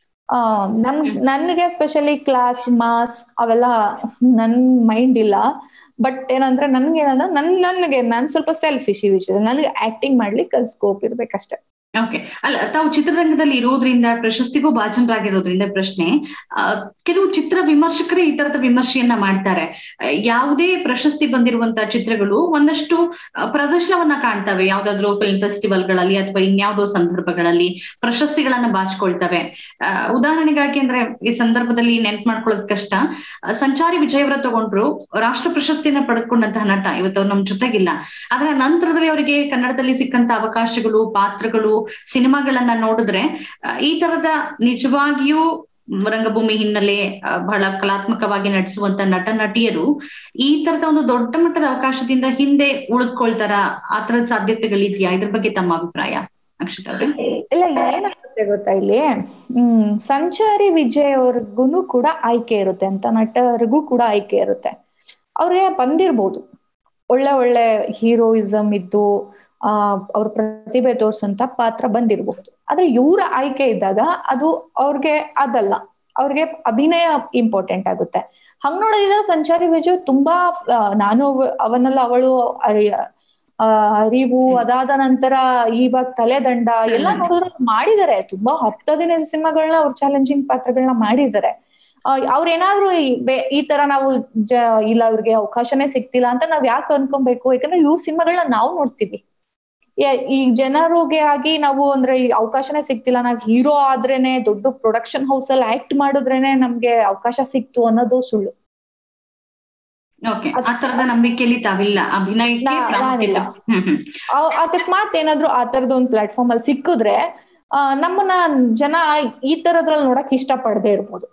ಆ ನನ್ ನನ್ಗೆ ಸ್ಪೆಷಲಿ ಕ್ಲಾಸ್ ಮಾಸ್ ಅವೆಲ್ಲ ನನ್ ಮೈಂಡ್ ಇಲ್ಲ ಬಟ್ ಏನಂದ್ರೆ ನನ್ಗೆ ಏನಂದ್ರೆ ನನ್ ನನ್ಗೆ ನಾನ್ ಸ್ವಲ್ಪ ಸೆಲ್ಫಿಶ್ ಈ ವಿಷಯದಲ್ಲಿ ನನಗೆ ಆಕ್ಟಿಂಗ್ ಮಾಡ್ಲಿಕ್ಕೆ ಅಲ್ಲಿ ಸ್ಕೋಪ್ ಇರ್ಬೇಕಷ್ಟೇ ಓಕೆ ಅಲ್ಲ ತಾವು ಚಿತ್ರರಂಗದಲ್ಲಿ ಇರೋದ್ರಿಂದ ಪ್ರಶಸ್ತಿಗೂ ಭಾಜನರಾಗಿರೋದ್ರಿಂದ ಪ್ರಶ್ನೆ ಆ, ಕೆಲವು ಚಿತ್ರ ವಿಮರ್ಶಕರೇ ಈ ತರದ ವಿಮರ್ಶೆಯನ್ನ ಮಾಡ್ತಾರೆ ಆ, ಯಾವುದೇ ಪ್ರಶಸ್ತಿ ಬಂದಿರುವಂತಹ ಚಿತ್ರಗಳು ಒಂದಷ್ಟು ಆ, ಪ್ರದರ್ಶನವನ್ನ ಕಾಣ್ತವೆ ಯಾವ್ದಾದ್ರು ಫಿಲ್ಮ್ ಫೆಸ್ಟಿವಲ್ಗಳಲ್ಲಿ ಅಥವಾ ಇನ್ಯಾವುದೋ ಸಂದರ್ಭಗಳಲ್ಲಿ ಪ್ರಶಸ್ತಿಗಳನ್ನ ಬಾಚ್ಕೊಳ್ತವೆ ಆ, ಉದಾಹರಣೆಗಾಗಿ ಅಂದ್ರೆ ಈ ಸಂದರ್ಭದಲ್ಲಿ ನೆನ್ಪು ಮಾಡ್ಕೊಳ್ಳೋದ್ ಕಷ್ಟ ಆ, ಸಂಚಾರಿ ವಿಜಯವರ ತಗೊಂಡ್ರು ರಾಷ್ಟ್ರ ಪ್ರಶಸ್ತಿಯನ್ನ ಪಡೆದುಕೊಂಡಂತಹ ನಟ ಇವತ್ತು ಅವ್ರು ನಮ್ ಜೊತೆಗಿಲ್ಲ ಆದ್ರೆ ನಂತರದಲ್ಲಿ ಅವರಿಗೆ ಕನ್ನಡದಲ್ಲಿ ಸಿಕ್ಕಂತ ಅವಕಾಶಗಳು ಪಾತ್ರಗಳು ಸಿನಿಮಾಗಳನ್ನ ನೋಡಿದ್ರೆ ಆ, ಈ ತರದ ನಿಜವಾಗಿಯೂ ರಂಗಭೂಮಿ ಹಿನ್ನೆಲೆ ಆ, ಬಹಳ ಕಲಾತ್ಮಕವಾಗಿ ನಟಿಸುವಂತ ನಟ ನಟಿಯರು ಈ ತರದ ಒಂದು ದೊಡ್ಡ ಮಟ್ಟದ ಅವಕಾಶದಿಂದ ಹಿಂದೆ ಉಳಿದುಕೊಳ್ತಾರ ಆ ತರದ ಸಾಧ್ಯತೆಗಳಿದ್ಯಾ ಇದ್ರ ಬಗ್ಗೆ ತಮ್ಮ ಅಭಿಪ್ರಾಯ ಅಕ್ಷತಾ ಅವ್ರೆ ಇಲ್ಲ ಏನಾಗುತ್ತೆ ಗೊತ್ತಾ ಇಲ್ಲಿ ಹ್ಮ್ ಸಂಚಾರಿ ವಿಜಯ್ ಅವ್ರಿಗೂ ಕೂಡ ಆಯ್ಕೆ ಇರುತ್ತೆ ಅಂತ ನಟರಿಗೂ ಕೂಡ ಆಯ್ಕೆ ಇರುತ್ತೆ ಅವ್ರಿಗೆ ಬಂದಿರ್ಬೋದು ಒಳ್ಳೆ ಒಳ್ಳೆ ಹೀರೋಯಿಸಮ್ ಇದ್ದು ಆ ಅವ್ರ ಪ್ರತಿಭೆ ತೋರ್ಸಂತ ಪಾತ್ರ ಬಂದಿರಬಹುದು ಆದ್ರೆ ಇವರ ಆಯ್ಕೆ ಇದ್ದಾಗ ಅದು ಅವ್ರಿಗೆ ಅದಲ್ಲ ಅವ್ರಿಗೆ ಅಭಿನಯ ಇಂಪಾರ್ಟೆಂಟ್ ಆಗುತ್ತೆ ಹಂಗ್ ನೋಡೋದಿದ್ರೆ ಸಂಚಾರಿ ವಿಜಯ್ ತುಂಬಾ ಆ, ನಾನು ಅವ- ಅವನಲ್ಲ ಅವಳು ಅರಿ- ಆ ಅರಿವು ಅದಾದ ನಂತರ ಇವಾಗ ತಲೆದಂಡ ಎಲ್ಲ ನೋಡಿದ್ರೆ ಅವ್ರು ಮಾಡಿದ್ದಾರೆ ತುಂಬಾ ಹತ್ತು ಹದಿನೈದು ಸಿನಿಮಾಗಳನ್ನ ಅವ್ರು ಚಾಲೆಂಜಿಂಗ್ ಪಾತ್ರಗಳನ್ನ ಮಾಡಿದ್ದಾರೆ ಅವ್ರೇನಾದ್ರೂ ಈ ಬೆ- ಈ ತರ ನಾವು ಜ ಇಲ್ಲ ಅವ್ರಿಗೆ ಅವಕಾಶನೇ ಸಿಗ್ತಿಲ್ಲ ಅಂತ ನಾವ್ ಯಾಕೆ ಅನ್ಕೊಬೇಕು ಯಾಕಂದ್ರೆ ಇವ್ರ ಸಿನಿಮಾಗಳನ್ನ ನಾವು ನೋಡ್ತೀವಿ ಯ- ಈ ಜನರಿಗೆ ಆಗಿ ನಾವು ಅಂದ್ರೆ ಈ ಅವಕಾಶನೇ ಸಿಗ್ತಿಲ್ಲ ನಾವ್ ಹೀರೋ ಆದ್ರೇನೆ ದೊಡ್ಡ ಪ್ರೊಡಕ್ಷನ್ ಹೌಸ್ ಅಲ್ಲಿ ಆಕ್ಟ್ ಮಾಡಿದ್ರೇನೆ ನಮ್ಗೆ ಅವಕಾಶ ಸಿಕ್ತು ಅನ್ನೋದು ಸುಳ್ಳು ಓಕೆ ಆ ತರದ ನಂಬಿಕೆಯಲ್ಲಿ ತಾವಿಲ್ಲ ಅಭಿನಯಕ್ಕೆ ನಾ- ಪ್ರಾಮುಖ್ಯತೆ ನಾನಿಲ್ಲ. ಹ್ಮ್ ಹ್ಮ್ ಅವ್- ಅಕಸ್ಮಾತ್ ಏನಾದ್ರು ಆ ತರದ ಒಂದು ಪ್ಲಾಟ್ಫಾರ್ಮ್ ಅಲ್ಲಿ ಸಿಕ್ಕಿದ್ರೆ ಆ ನಮ್ಮನ್ನ ಜನ ಈ ತರದ್ರಲ್ಲಿ ನೋಡಕ್ ಇಷ್ಟ ಪಡದೆ ಇರ್ಬೋದು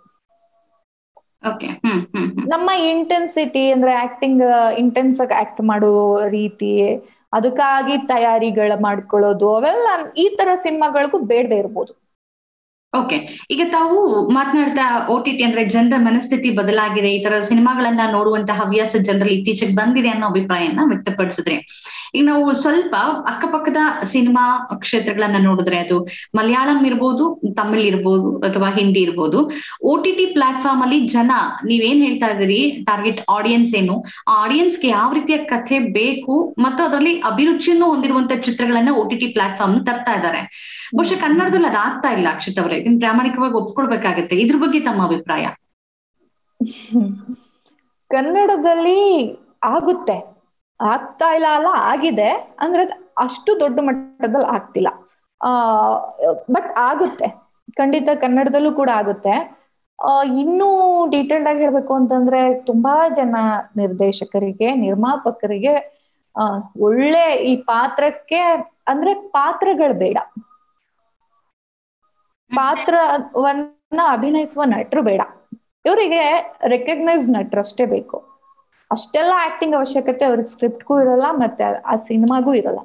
ಓಕೆ ಹ್ಮ್ ಹ್ಮ್ ಹ್ಮ್ ನಮ್ಮ ಇಂಟೆನ್ಸಿಟಿ ಅಂದ್ರೆ ಆಕ್ಟಿಂಗ್ ಇಂಟೆನ್ಸ್ ಆಗಿ ಆಕ್ಟ್ ಮಾಡೋ ರೀತಿ ಅದಕ್ಕಾಗಿ ತಯಾರಿಗಳ ಮಾಡ್ಕೊಳ್ಳೋದು ಅವೆಲ್ಲ ಈ ತರ ಸಿನಿಮಾಗಳಿಗೂ ಬೇಡದೆ ಇರ್ಬೋದು ಓಕೆ ಈಗ ತಾವು ಮಾತನಾಡ್ತಾ ಓ ಟಿ ಟಿ ಅಂದ್ರೆ ಜನರ ಮನಸ್ಥಿತಿ ಬದಲಾಗಿದೆ ಈ ತರ ಸಿನಿಮಾಗಳನ್ನ ನೋಡುವಂತಹ ಹವ್ಯಾಸ ಜನರಲ್ಲಿ ಇತ್ತೀಚೆಗೆ ಬಂದಿದೆ ಅನ್ನೋ ಅಭಿಪ್ರಾಯನ ವ್ಯಕ್ತಪಡಿಸಿದ್ರೆ ಈಗ ನಾವು ಸ್ವಲ್ಪ ಅಕ್ಕಪಕ್ಕದ ಸಿನಿಮಾ ಕ್ಷೇತ್ರಗಳನ್ನ ನೋಡಿದ್ರೆ ಅದು ಮಲಯಾಳಂ ಇರ್ಬೋದು ತಮಿಳ್ ಇರ್ಬೋದು ಅಥವಾ ಹಿಂದಿ ಇರ್ಬೋದು ಓ ಟಿ ಟಿ ಪ್ಲಾಟ್ಫಾರ್ಮ್ ಅಲ್ಲಿ ಜನ ನೀವೇನ್ ಹೇಳ್ತಾ ಇದ್ದೀರಿ ಟಾರ್ಗೆಟ್ ಆಡಿಯನ್ಸ್ ಏನು ಆ ಆಡಿಯನ್ಸ್ಗೆ ಯಾವ ರೀತಿಯ ಕಥೆ ಬೇಕು ಮತ್ತು ಅದರಲ್ಲಿ ಅಭಿರುಚಿಯನ್ನು ಹೊಂದಿರುವಂತ ಚಿತ್ರಗಳನ್ನ ಓ ಟಿ ಟಿ ಪ್ಲಾಟ್ಫಾರ್ಮ್ ತರ್ತಾ ಇದ್ದಾರೆ ಬಹುಶಃ ಕನ್ನಡದಲ್ಲಿ ಅದಾಗ್ತಾ ಇಲ್ಲ ಅಕ್ಷಿತ್ ಅವರೇ ಇದನ್ನ ಪ್ರಾಮಾಣಿಕವಾಗಿ ಒಪ್ಕೊಳ್ಬೇಕಾಗತ್ತೆ ಇದ್ರ ಬಗ್ಗೆ ತಮ್ಮ ಅಭಿಪ್ರಾಯ ಕನ್ನಡದಲ್ಲಿ ಆಗುತ್ತೆ ಆಗ್ತಾ ಇಲ್ಲ ಅಲ್ಲ ಆಗಿದೆ ಅಂದ್ರೆ ಅದ್ ಅಷ್ಟು ದೊಡ್ಡ ಮಟ್ಟದಲ್ಲಿ ಆಗ್ತಿಲ್ಲ ಆ ಬಟ್ ಆಗುತ್ತೆ ಖಂಡಿತ ಕನ್ನಡದಲ್ಲೂ ಕೂಡ ಆಗುತ್ತೆ ಆ ಇನ್ನೂ ಡೀಟೇಲ್ಡ್ ಆಗಿ ಹೇಳ್ಬೇಕು ಅಂತಂದ್ರೆ ತುಂಬಾ ಜನ ನಿರ್ದೇಶಕರಿಗೆ ನಿರ್ಮಾಪಕರಿಗೆ ಆ ಒಳ್ಳೆ ಈ ಪಾತ್ರಕ್ಕೆ ಅಂದ್ರೆ ಪಾತ್ರಗಳು ಬೇಡ ಪಾತ್ರವನ್ನ ಅಭಿನಯಿಸುವ ನಟರು ಬೇಡ ಇವರಿಗೆ ರೆಕಗ್ನೈಸ್ ನಟರಷ್ಟೇ ಬೇಕು ಅಷ್ಟೆಲ್ಲ ಆಕ್ಟಿಂಗ್ ಅವಶ್ಯಕತೆ ಅವ್ರಿಗೆ ಸ್ಕ್ರಿಪ್ಟ್ಗೂ ಇರಲ್ಲ ಮತ್ತೆ ಆ ಸಿನಿಮಾಗೂ ಇರಲ್ಲ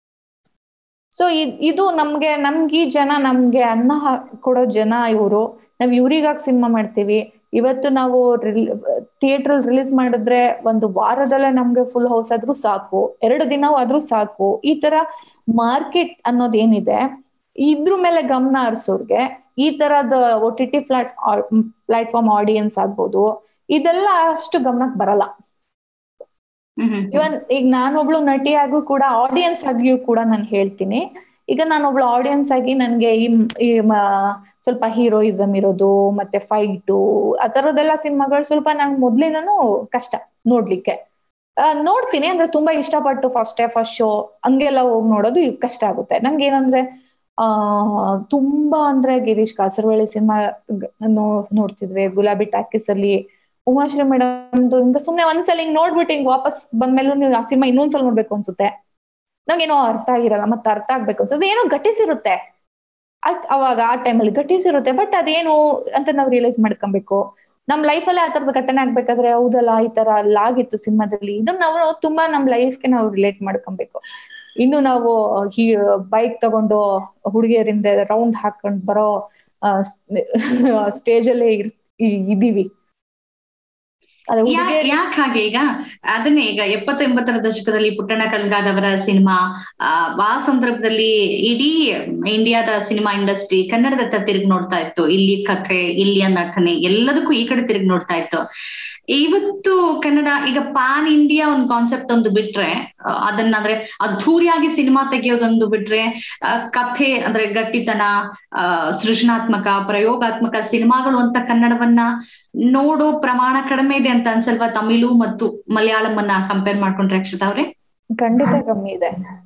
ಸೊ ಇದು ನಮ್ಗೆ ನಮ್ಗೆ ಈ ಜನ ನಮ್ಗೆ ಅನ್ನ ಹಾ- ಕೊಡೋ ಜನ ಇವರು ನಾವ್ ಇವ್ರಿಗಾಗಿ ಸಿನಿಮಾ ಮಾಡ್ತೀವಿ ಇವತ್ತು ನಾವು ಥಿಯೇಟರ್ ರಿಲೀಸ್ ಮಾಡಿದ್ರೆ ಒಂದು ವಾರದಲ್ಲೇ ನಮ್ಗೆ ಫುಲ್ ಹೌಸ್ ಆದ್ರೂ ಸಾಕು ಎರಡು ದಿನ ಆದ್ರೂ ಸಾಕು ಈ ತರ ಮಾರ್ಕೆಟ್ ಅನ್ನೋದು ಏನಿದೆ ಇದ್ರ ಮೇಲೆ ಗಮನ ಹರಿಸೋರ್ಗೆ ಈ ತರದ O T T flat platform audience ಆಗ್ಬೋದು ಇದೆಲ್ಲ ಅಷ್ಟು ಗಮನಕ್ಕೆ ಬರಲ್ಲ ಹ್ಮ್ ಹ್ಮ್ ಹ್ಮ್. ಇವನ್ ಈಗ ನಾನೊಬ್ಳು ನಟಿಯಾಗೂ ಕೂಡ ಆಡಿಯನ್ಸ್ ಆಗಿಯೂ ಕೂಡ ನಾನು ಹೇಳ್ತೀನಿ ಈಗ ನಾನೊಬ್ಳು ಆಡಿಯನ್ಸ್ ಆಗಿ ನನ್ಗೆ ಈ ಈ ಮ- ಸ್ವಲ್ಪ ಹೀರೋಯಿಸಮ್ ಇರೋದು ಮತ್ತೆ ಫೈಟು ಆ ತರದೆಲ್ಲ ಸಿನಿಮಾಗಳು ಸ್ವಲ್ಪ ನಂಗೆ ಮೊದ್ಲಿಂದನೂ ಕಷ್ಟ ನೋಡ್ಲಿಕ್ಕೆ ಆ, ನೋಡ್ತೀನಿ ಅಂದ್ರೆ ತುಂಬಾ ಇಷ್ಟಪಟ್ಟು ಫಸ್ಟ್ ಡೇ ಫಸ್ಟ್ ಶೋ ಹಂಗೆಲ್ಲ ಹೋಗಿ ನೋಡೋದು ಈಗ ಕಷ್ಟ ಆಗುತ್ತೆ ನಂಗೆ ಏನಂದ್ರೆ ಆ ತುಂಬಾ ಅಂದ್ರೆ ಗಿರೀಶ್ ಕಾಸರವಳ್ಳಿ ಸಿನಿಮಾ ನೋಡ್ತಿದ್ವಿ ಗುಲಾಬಿ ಟಾಕೀಸ್ ಅಲ್ಲಿ ಉಮಾಶ್ರೀ ಮೇಡಮ್ ಹಿಂಗ ಸುಮ್ನೆ ಒಂದ್ಸಲ ಹಿಂಗ್ ನೋಡ್ಬಿಟ್ಟು ಹಿಂಗ್ ವಾಪಸ್ ಬಂದ್ಮೇಲೂ ನೀವು ಆ ಸಿನಿಮಾ ಇನ್ನೊಂದ್ಸಲ ನೋಡ್ಬೇಕು ಅನ್ಸುತ್ತೆ ನಮ್ಗೇನೋ ಅರ್ಥ ಆಗಿರಲ್ಲ ಮತ್ತೆ ಅರ್ಥ ಆಗ್ಬೇಕು ಅನ್ಸುತ್ತೆ ಏನೋ ಗಟ್ಟಿಸಿರುತ್ತೆ ಅದ್- ಅವಾಗ ಆ ಟೈಮಲ್ಲಿ ಗಟ್ಟಿಸಿರುತ್ತೆ ಬಟ್ ಅದೇನು ಅಂತ ನಾವು ರಿಯಲೈಸ್ ಮಾಡ್ಕೊಬೇಕು ನಮ್ ಲೈಫಲ್ಲಿ ಆ ತರದ ಘಟನೆ ಆಗ್ಬೇಕಾದ್ರೆ ಹೌದಲ್ಲ ಈ ತರ ಅಲ್ಲ ಆಗಿತ್ತು ಸಿನಿಮಾದಲ್ಲಿ ಇದನ್ನ ನಾವು ತುಂಬಾ ನಮ್ ಲೈಫ್ಗೆ ನಾವು ರಿಲೇಟ್ ಮಾಡ್ಕೊಬೇಕು ಇನ್ನು ನಾವು ಈ ಬೈಕ್ ತಗೊಂಡು ಹುಡುಗಿಯರಿಂದ ರೌಂಡ್ ಹಾಕೊಂಡ್ ಬರೋ ಸ್ಟೇಜ್ ಅಲ್ಲೇ ಇರ್- ಇ- ಇದೀವಿ ಅದೇ ಯಾ- ಹುಡುಗಿಯರು ಯಾಕ್ ಹಾಗೆ ಈಗ ಅದನ್ನೇ ಈಗ ಎಪ್ಪತ್ತು ಎಂಬತ್ತರ ದಶಕದಲ್ಲಿ ಪುಟ್ಟಣ್ಣ ಕಲ್ಗಾದ್ ಅವರ ಸಿನಿಮಾ ಆ ಆ ಸಂದರ್ಭದಲ್ಲಿ ಇಡೀ ಇಂಡಿಯಾದ ಸಿನಿಮಾ ಇಂಡಸ್ಟ್ರಿ ಕನ್ನಡದತ್ತ ತಿರುಗಿ ನೋಡ್ತಾ ಇತ್ತು ಇಲ್ಲಿ ಕಥೆ ಇಲ್ಲಿಯ ನಟನೆ ಎಲ್ಲದಕ್ಕೂ ಈ ಕಡೆ ತಿರುಗಿ ನೋಡ್ತಾ ಇತ್ತು ಇವತ್ತು ಕನ್ನಡ ಈಗ ಪಾನ್ ಇಂಡಿಯಾ ಒಂದು ಕಾನ್ಸೆಪ್ಟ್ ಒಂದು ಬಿಟ್ರೆ ಆ, ಅದನ್ನ ಅಂದ್ರೆ ಅದ್ಧೂರಿಯಾಗಿ ಸಿನಿಮಾ ತೆಗೆಯೋದೊಂದು ಬಿಟ್ರೆ ಆ, ಕಥೆ ಅಂದ್ರೆ ಗಟ್ಟಿತನ ಆ ಸೃಜನಾತ್ಮಕ ಪ್ರಯೋಗಾತ್ಮಕ ಸಿನಿಮಾಗಳು ಅಂತ ಕನ್ನಡವನ್ನ ನೋಡೋ ಪ್ರಮಾಣ ಕಡಿಮೆ ಇದೆ ಅಂತ ಅನ್ಸಲ್ವಾ ತಮಿಳು ಮತ್ತು ಮಲಯಾಳಂ ಅನ್ನ ಕಂಪೇರ್ ಮಾಡ್ಕೊಂಡ್ರೆ ಅಕ್ಷತಾ ಅವ್ರೆ ಖಂಡಿತ ಕಮ್ಮಿ ಇದೆ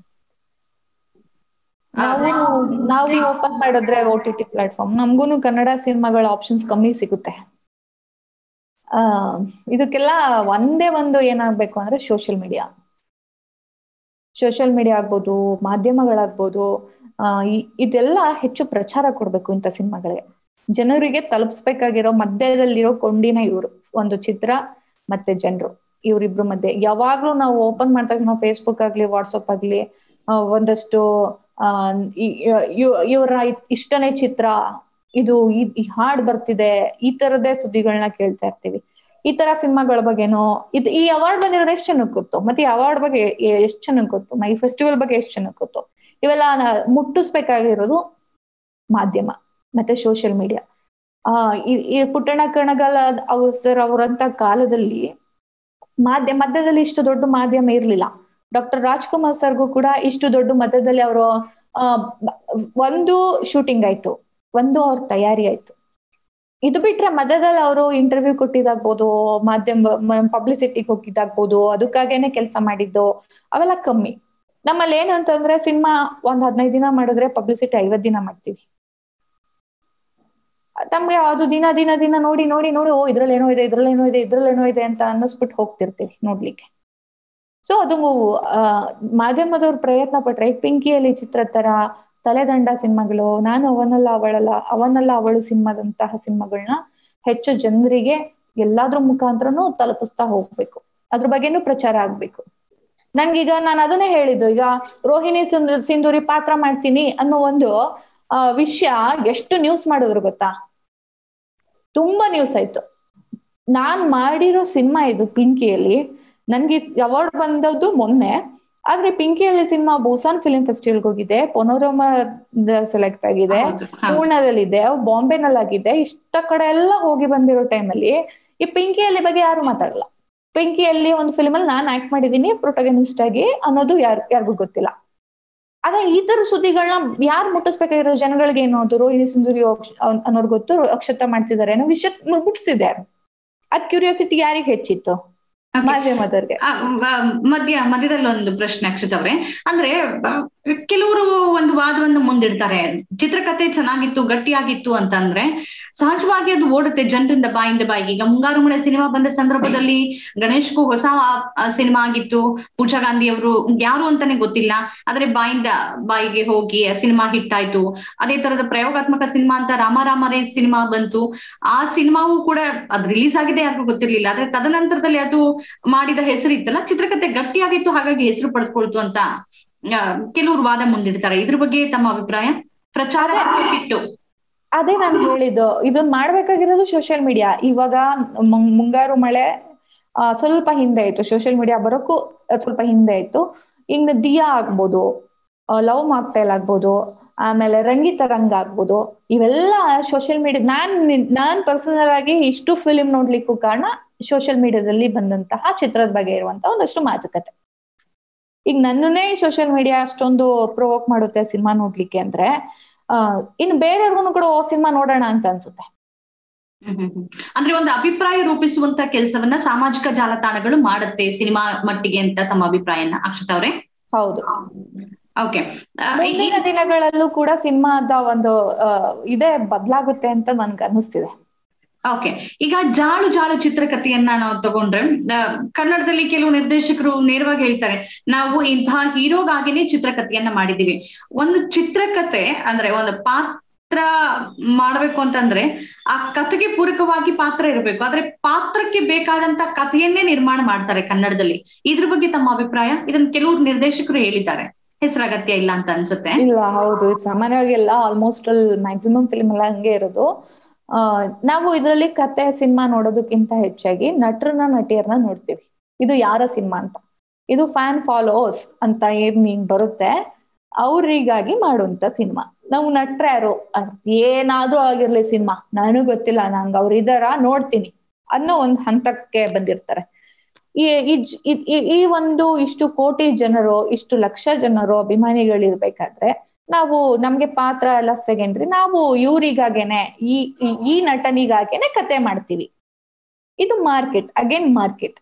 ನಾವು ನಾವು ಓಪನ್ ಮಾಡಿದ್ರೆ ಓ ಟಿ ಟಿ ಪ್ಲಾಟ್ಫಾರ್ಮ್ ನಮ್ಗೂನು ಕನ್ನಡ ಸಿನಿಮಾಗಳ ಆಪ್ಷನ್ಸ್ ಕಮ್ಮಿ ಸಿಗುತ್ತೆ ಆ ಇದಕ್ಕೆಲ್ಲ ಒಂದೇ ಒಂದು ಏನಾಗ್ಬೇಕು ಅಂದ್ರೆ ಸೋಷಿಯಲ್ ಮೀಡಿಯಾ ಸೋಷಿಯಲ್ ಮೀಡಿಯಾ ಆಗ್ಬೋದು ಮಾಧ್ಯಮಗಳಾಗ್ಬೋದು ಆ ಇ- ಇದೆಲ್ಲ ಹೆಚ್ಚು ಪ್ರಚಾರ ಕೊಡ್ಬೇಕು ಇಂಥ ಸಿನಿಮಾಗಳಿಗೆ ಜನರಿಗೆ ತಲುಪಿಸ್ಬೇಕಾಗಿರೋ ಮಧ್ಯದಲ್ಲಿರೋ ಕೊಂಡಿನ ಇವರು ಒಂದು ಚಿತ್ರ ಮತ್ತೆ ಜನರು ಇವರಿಬ್ರು ಮಧ್ಯೆ ಯಾವಾಗ್ಲೂ ನಾವು ಓಪನ್ ಮಾಡಿದಾಗ ನಾವು ಫೇಸ್ಬುಕ್ ಆಗ್ಲಿ ವಾಟ್ಸಪ್ ಆಗ್ಲಿ ಆ, ಒಂದಷ್ಟು ಆ ಇವರ ಇಷ್ಟನೇ ಚಿತ್ರ ಇದು ಈ- ಈ ಹಾಡ್ ಬರ್ತಿದೆ ಈ ತರದೇ ಸುದ್ದಿಗಳನ್ನ ಕೇಳ್ತಾ ಇರ್ತೀವಿ ಈ ತರ ಸಿನಿಮಾಗಳ ಬಗ್ಗೆನೋ ಇದು ಈ ಅವಾರ್ಡ್ ಬಂದಿರೋದು ಎಷ್ಟು ಜನಕ್ಕೆ ಗೊತ್ತು ಮತ್ತೆ ಈ ಅವಾರ್ಡ್ ಬಗ್ಗೆ ಎ- ಎಷ್ಟ್ ಜನಕ್ಕೆ ಗೊತ್ತು ಈ ಫೆಸ್ಟಿವಲ್ ಬಗ್ಗೆ ಎಷ್ಟ್ ಜನಕ್ಕೆ ಗೊತ್ತು ಇವೆಲ್ಲ ನ- ಮುಟ್ಟಿಸ್ಬೇಕಾಗಿರೋದು ಮಾಧ್ಯಮ ಮತ್ತೆ ಸೋಷಿಯಲ್ ಮೀಡಿಯಾ ಆ ಈ- ಈ ಪುಟ್ಟಣ ಕಣಗಾಲ ಅವ್ ಸರ್ ಅವರಂತ ಕಾಲದಲ್ಲಿ ಮಾಧ್ಯಮ ಮಧ್ಯದಲ್ಲಿ ಇಷ್ಟು ದೊಡ್ಡ ಮಾಧ್ಯಮ ಇರ್ಲಿಲ್ಲ ಡಾಕ್ಟರ್ ರಾಜ್ಕುಮಾರ್ ಸರ್ಗೂ ಕೂಡ ಇಷ್ಟು ದೊಡ್ಡ ಮಧ್ಯದಲ್ಲಿ ಅವರು ಒಂದು ಶೂಟಿಂಗ್ ಆಯ್ತು ಒಂದು ಅವ್ರ ತಯಾರಿ ಆಯ್ತು ಇದು ಬಿಟ್ರೆ ಮಧ್ಯದಲ್ಲಿ ಅವರು ಇಂಟರ್ವ್ಯೂ ಕೊಟ್ಟಿದ್ದಾಗ್ಬೋದು ಮಾಧ್ಯಮ ಪಬ್ಲಿಸಿಟಿಗೆ ಹೋಗಿದ್ದಾಗ್ಬೋದು ಅದಕ್ಕಾಗೇನೆ ಕೆಲಸ ಮಾಡಿದ್ದು ಅವೆಲ್ಲ ಕಮ್ಮಿ ನಮ್ಮಲ್ಲಿ ಏನು ಅಂತಂದ್ರೆ ಸಿನಿಮಾ ಒಂದ್ ಹದಿನೈದು ದಿನ ಮಾಡಿದ್ರೆ ಪಬ್ಲಿಸಿಟಿ ಐವತ್ ದಿನ ಮಾಡ್ತೀವಿ ನಮ್ಗೆ ಅದು ದಿನ ದಿನ ದಿನ ನೋಡಿ ನೋಡಿ ನೋಡಿ ಓ ಇದ್ರಲ್ಲಿ ಏನೋ ಇದೆ ಇದ್ರಲ್ಲಿ ಏನೋ ಇದೆ ಇದ್ರಲ್ಲಿ ಏನೋ ಇದೆ ಅಂತ ಅನ್ನಿಸ್ಬಿಟ್ಟು ಹೋಗ್ತಿರ್ತೀವಿ ನೋಡ್ಲಿಕ್ಕೆ ಸೊ ಅದು ಆ ಮಾಧ್ಯಮದವ್ರು ಪ್ರಯತ್ನ ಪಟ್ರೆ ಈಗ ಪಿಂಕಿಯಲ್ಲಿ ಚಿತ್ರ ತರ ತಲೆದಂಡ ಸಿನಿಮಾಗಳು ನಾನು ಅವನಲ್ಲ ಅವಳಲ್ಲ ಅವನಲ್ಲ ಅವಳು ಸಿನಿಮಾದಂತಹ ಸಿನಿಮಾಗಳನ್ನ ಹೆಚ್ಚು ಜನರಿಗೆ ಎಲ್ಲಾದ್ರ ಮುಖಾಂತರನು ತಲುಪಿಸ್ತಾ ಹೋಗ್ಬೇಕು ಅದ್ರ ಬಗ್ಗೆನೂ ಪ್ರಚಾರ ಆಗ್ಬೇಕು ನನ್ಗೀಗ ನಾನು ಅದನ್ನೇ ಹೇಳಿದ್ದು ಈಗ ರೋಹಿಣಿ ಸಿಂಧು ಸಿಂಧೂರಿ ಪಾತ್ರ ಮಾಡ್ತೀನಿ ಅನ್ನೋ ಒಂದು ಆ ವಿಷಯ ಎಷ್ಟು ನ್ಯೂಸ್ ಮಾಡಿದ್ರು ಗೊತ್ತಾ ತುಂಬಾ ನ್ಯೂಸ್ ಆಯ್ತು ನಾನ್ ಮಾಡಿರೋ ಸಿನಿಮಾ ಇದು ಪಿಂಕಿಯಲ್ಲಿ ನನ್ಗೆ ಅವಾರ್ಡ್ ಬಂದದ್ದು ಮೊನ್ನೆ ಆದ್ರೆ ಪಿಂಕಿಯಲ್ಲಿ ಸಿನಿಮಾ ಬೂಸಾನ್ ಫಿಲಿಂ ಫೆಸ್ಟಿವಲ್ ಹೋಗಿದೆ ಪೊನೋರಮಾ ಸೆಲೆಕ್ಟ್ ಆಗಿದೆ ಹೌದು, ಹೌದು. ಪೂರ್ಣದಲ್ಲಿದೆ ಬಾಂಬೆನಲ್ಲಿ ಆಗಿದೆ ಇಷ್ಟ ಕಡೆ ಎಲ್ಲ ಹೋಗಿ ಬಂದಿರೋ ಟೈಮಲ್ಲಿ ಈ ಪಿಂಕಿಯಲ್ಲಿ ಬಗ್ಗೆ ಯಾರು ಮಾತಾಡಲ್ಲ ಪಿಂಕಿಯಲ್ಲಿ ಒಂದು ಫಿಲ್ಮ್ ಅಲ್ಲಿ ನಾನ್ ಆಕ್ಟ್ ಮಾಡಿದೀನಿ ಪ್ರೊಟಗನಿಸ್ಟ್ ಆಗಿ ಅನ್ನೋದು ಯಾರು ಯಾರಿಗೂ ಗೊತ್ತಿಲ್ಲ ಆದ್ರೆ ಈ ತರ ಸುದ್ದಿಗಳನ್ನ ಯಾರು ಮುಟ್ಟಿಸ್ಬೇಕಾಗಿರೋ ಜನಗಳಿಗೆ ಏನು ಅದು ರೋಹಿಣಿ ಸಿಂಧೂರಿ ಅನ್ನೋರ್ ಗೊತ್ತು ಅಕ್ಷತ ಮಾಡ್ತಿದ್ದಾರೆ ಅನ್ನೋ ವಿಷಯ ಮುಟ್ಟಿಸಿದೆ ಅದ್ ಕ್ಯೂರಿಯಾಸಿಟಿ ಯಾರಿಗೆ ಹೆಚ್ಚಿತ್ತು Okay. ಮಾಧ್ಯಮದವ್ರಿಗೆ ಆ, ವ- ಮಧ್ಯ ಮಧ್ಯದಲ್ಲಿ ಒಂದು ಪ್ರಶ್ನೆ ಅಕ್ಷಿತ್ ಅವ್ರೆ ಅಂದ್ರೆ ಬ- ಕೆಲವರು ಒಂದು ವಾದವನ್ನು ಮುಂದಿಡ್ತಾರೆ ಚಿತ್ರಕಥೆ ಚೆನ್ನಾಗಿತ್ತು ಗಟ್ಟಿಯಾಗಿತ್ತು ಅಂತಂದ್ರೆ ಸಹಜವಾಗಿ ಅದು ಓಡುತ್ತೆ ಜನರಿಂದ ಬಾಯಿಂದ ಬಾಯಿಗೆ ಈಗ ಮುಂಗಾರು ಮಳೆ ಸಿನಿಮಾ ಬಂದ ಸಂದರ್ಭದಲ್ಲಿ ಗಣೇಶ್ಗೂ ಹೊಸ ಸಿನಿಮಾ ಆಗಿತ್ತು ಪೂಜಾ ಗಾಂಧಿ ಅವರು ಯಾರು ಅಂತಾನೆ ಗೊತ್ತಿಲ್ಲ ಆದ್ರೆ ಬಾಯಿಂದ ಬಾಯಿಗೆ ಹೋಗಿ ಸಿನಿಮಾ ಹಿಟ್ ಆಯ್ತು ಅದೇ ತರದ ಪ್ರಯೋಗಾತ್ಮಕ ಸಿನಿಮಾ ಅಂತ ರಾಮಾರಾಮರೇ ಸಿನಿಮಾ ಬಂತು ಆ ಸಿನಿಮಾವು ಕೂಡ ಅದ್ ರಿಲೀಸ್ ಆಗಿದೆ ಯಾರಿಗೂ ಗೊತ್ತಿರ್ಲಿಲ್ಲ ಆದ್ರೆ ತದನಂತರದಲ್ಲಿ ಅದು ಮಾಡಿದ ಹೆಸರು ಇತ್ತಲ್ಲ ಚಿತ್ರಕಥೆ ಗಟ್ಟಿಯಾಗಿತ್ತು ಹಾಗಾಗಿ ಹೆಸರು ಪಡೆದುಕೊಳ್ತು ಅಂತ ಆ, ಕೆಲವರು ವಾದ ಮುಂದಿಡ್ತಾರೆ ಇದ್ರ ಬಗ್ಗೆ ತಮ್ಮ ಅಭಿಪ್ರಾಯ ಪ್ರಚಾರ ಇಟ್ಟು ಅದೇ ನಾನು ಹೇಳಿದ್ದು ಇದನ್ನ ಮಾಡ್ಬೇಕಾಗಿರೋದು ಸೋಷಿಯಲ್ ಮೀಡಿಯಾ ಇವಾಗ ಮುಂಗ್- ಮುಂಗಾರು ಮಳೆ ಆ, ಸ್ವಲ್ಪ ಹಿಂದೆ ಆಯ್ತು ಸೋಷಿಯಲ್ ಮೀಡಿಯಾ ಬರೋಕ್ಕೂ ಅದ್ ಸ್ವಲ್ಪ ಹಿಂದೆ ಆಯ್ತು ಇನ್ನು ದಿಯಾ ಆಗ್ಬೋದು ಲವ್ ಮಾಕ್ಟೈಲ್ ಆಗ್ಬೋದು ಆಮೇಲೆ ರಂಗಿತ ರಂಗ ಆಗ್ಬೋದು ಇವೆಲ್ಲ ಸೋಷಿಯಲ್ ಮೀಡಿಯಾ ನಾನ್ ನಿನ್- ನಾನ್ ಪರ್ಸನಲ್ ಆಗಿ ಇಷ್ಟು ಫಿಲಿಂ ನೋಡ್ಲಿಕ್ಕೂ ಕಾರಣ ಸೋಷಿಯಲ್ ಮೀಡಿಯಾದಲ್ಲಿ ಬಂದಂತಹ ಚಿತ್ರದ ಬಗ್ಗೆ ಇರುವಂತಹ ಒಂದಷ್ಟು ಮಾತುಕತೆ ಈಗ ನನ್ನನ್ನೇ ಸೋಷಿಯಲ್ ಮೀಡಿಯಾ ಅಷ್ಟೊಂದು ಪ್ರೊವೋಕ್ ಮಾಡುತ್ತೆ ಸಿನಿಮಾ ನೋಡ್ಲಿಕ್ಕೆ ಅಂದ್ರೆ ಆ ಇನ್ನು ಬೇರೆಯವ್ರಿಗೂ ಕೂಡ ಓ ಸಿನಿಮಾ ನೋಡೋಣ ಅಂತ ಅನ್ಸುತ್ತೆ ಹ್ಮ್ ಹ್ಮ್ ಹ್ಮ್. ಅಂದ್ರೆ ಒಂದು ಅಭಿಪ್ರಾಯ ರೂಪಿಸುವಂತ ಕೆಲಸವನ್ನ ಸಾಮಾಜಿಕ ಜಾಲತಾಣಗಳು ಮಾಡುತ್ತೆ ಸಿನಿಮಾ ಮಟ್ಟಿಗೆ ಅಂತ ತಮ್ಮ ಅಭಿಪ್ರಾಯನ ಅಕ್ಷತಾ ಅವ್ರೆ ಹೌದು ಓಕೆ ಮುಂದಿನ ದಿನಗಳಲ್ಲೂ ಕೂಡ ಸಿನಿಮಾದ ಒಂದು ಆ, ಇದೇ ಬದಲಾಗುತ್ತೆ ಅಂತ ನನ್ಗೆ ಅನಿಸ್ತಿದೆ ಓಕೆ ಈಗ ಜಾಳು ಜಾಳು ಚಿತ್ರಕಥೆಯನ್ನ ನಾವು ತಗೊಂಡ್ರೆ ಆ, ಕನ್ನಡದಲ್ಲಿ ಕೆಲವು ನಿರ್ದೇಶಕರು ನೇರವಾಗಿ ಹೇಳ್ತಾರೆ ನಾವು ಇಂತಹ ಹೀರೋಗಾಗಿನೇ ಚಿತ್ರಕಥೆಯನ್ನ ಮಾಡಿದೀವಿ ಒಂದು ಚಿತ್ರಕಥೆ ಅಂದ್ರೆ ಒಂದು ಪಾತ್ರ ಮಾಡ್ಬೇಕು ಅಂತಂದ್ರೆ ಆ ಕಥೆಗೆ ಪೂರಕವಾಗಿ ಪಾತ್ರ ಇರಬೇಕು ಆದ್ರೆ ಪಾತ್ರಕ್ಕೆ ಬೇಕಾದಂತ ಕಥೆಯನ್ನೇ ನಿರ್ಮಾಣ ಮಾಡ್ತಾರೆ ಕನ್ನಡದಲ್ಲಿ ಇದ್ರ ಬಗ್ಗೆ ತಮ್ಮ ಅಭಿಪ್ರಾಯ ಇದನ್ನ ಕೆಲವು ನಿರ್ದೇಶಕರು ಹೇಳಿದ್ದಾರೆ ಹೆಸರಗತ್ಯ ಇಲ್ಲ ಅಂತ ಅನ್ಸುತ್ತೆ ಇಲ್ಲ ಹೌದು ಸಾಮಾನ್ಯವಾಗಿ ಎಲ್ಲ ಆಲ್ಮೋಸ್ಟ್ ಅಲ್ಲಿ ಮ್ಯಾಕ್ಸಿಮಮ್ ಫಿಲ್ಮ್ ಎಲ್ಲ ಹಂಗೆ ಇರೋದು ಆ ನಾವು ಇದರಲ್ಲಿ ಕತೆ ಸಿನಿಮಾ ನೋಡೋದಕ್ಕಿಂತ ಹೆಚ್ಚಾಗಿ ನಟರನ್ನ ನಟಿಯರನ್ನ ನೋಡ್ತೀವಿ ಇದು ಯಾರ ಸಿನಿಮಾ ಅಂತ ಇದು ಫ್ಯಾನ್ ಫಾಲೋವರ್ಸ್ ಅಂತ ಏನ್ ನೀನ್ ಬರುತ್ತೆ ಅವ್ರಿಗಾಗಿ ಮಾಡುವಂತ ಸಿನಿಮಾ ನಾವು ನಟ್ರ ಯಾರು ಅದ್ ಏನಾದ್ರೂ ಆಗಿರ್ಲಿ ಸಿನಿಮಾ ನನಗೂ ಗೊತ್ತಿಲ್ಲ ನಂಗೆ ಅವ್ರು ಇದಾರ ನೋಡ್ತೀನಿ ಅನ್ನೋ ಒಂದ್ ಹಂತಕ್ಕೆ ಬಂದಿರ್ತಾರೆ ಈ ಈ ಜ್- ಈ- ಈ- ಈ ಒಂದು ಇಷ್ಟು ಕೋಟಿ ಜನರು ಇಷ್ಟು ಲಕ್ಷ ಜನರು ಅಭಿಮಾನಿಗಳಿರ್ಬೇಕಾದ್ರೆ ನಾವು ನಮ್ಗೆ ಪಾತ್ರ ಎಲ್ಲ ಸೆಕೆಂಡ್ರಿ ನಾವು ಇವ್ರಿಗಾಗೇನೆ ಈ ಈ- ಈ ನಟನಿಗಾಗೇನೆ ಕತೆ ಮಾಡ್ತೀವಿ ಇದು ಮಾರ್ಕೆಟ್ ಅಗೇನ್ ಮಾರ್ಕೆಟ್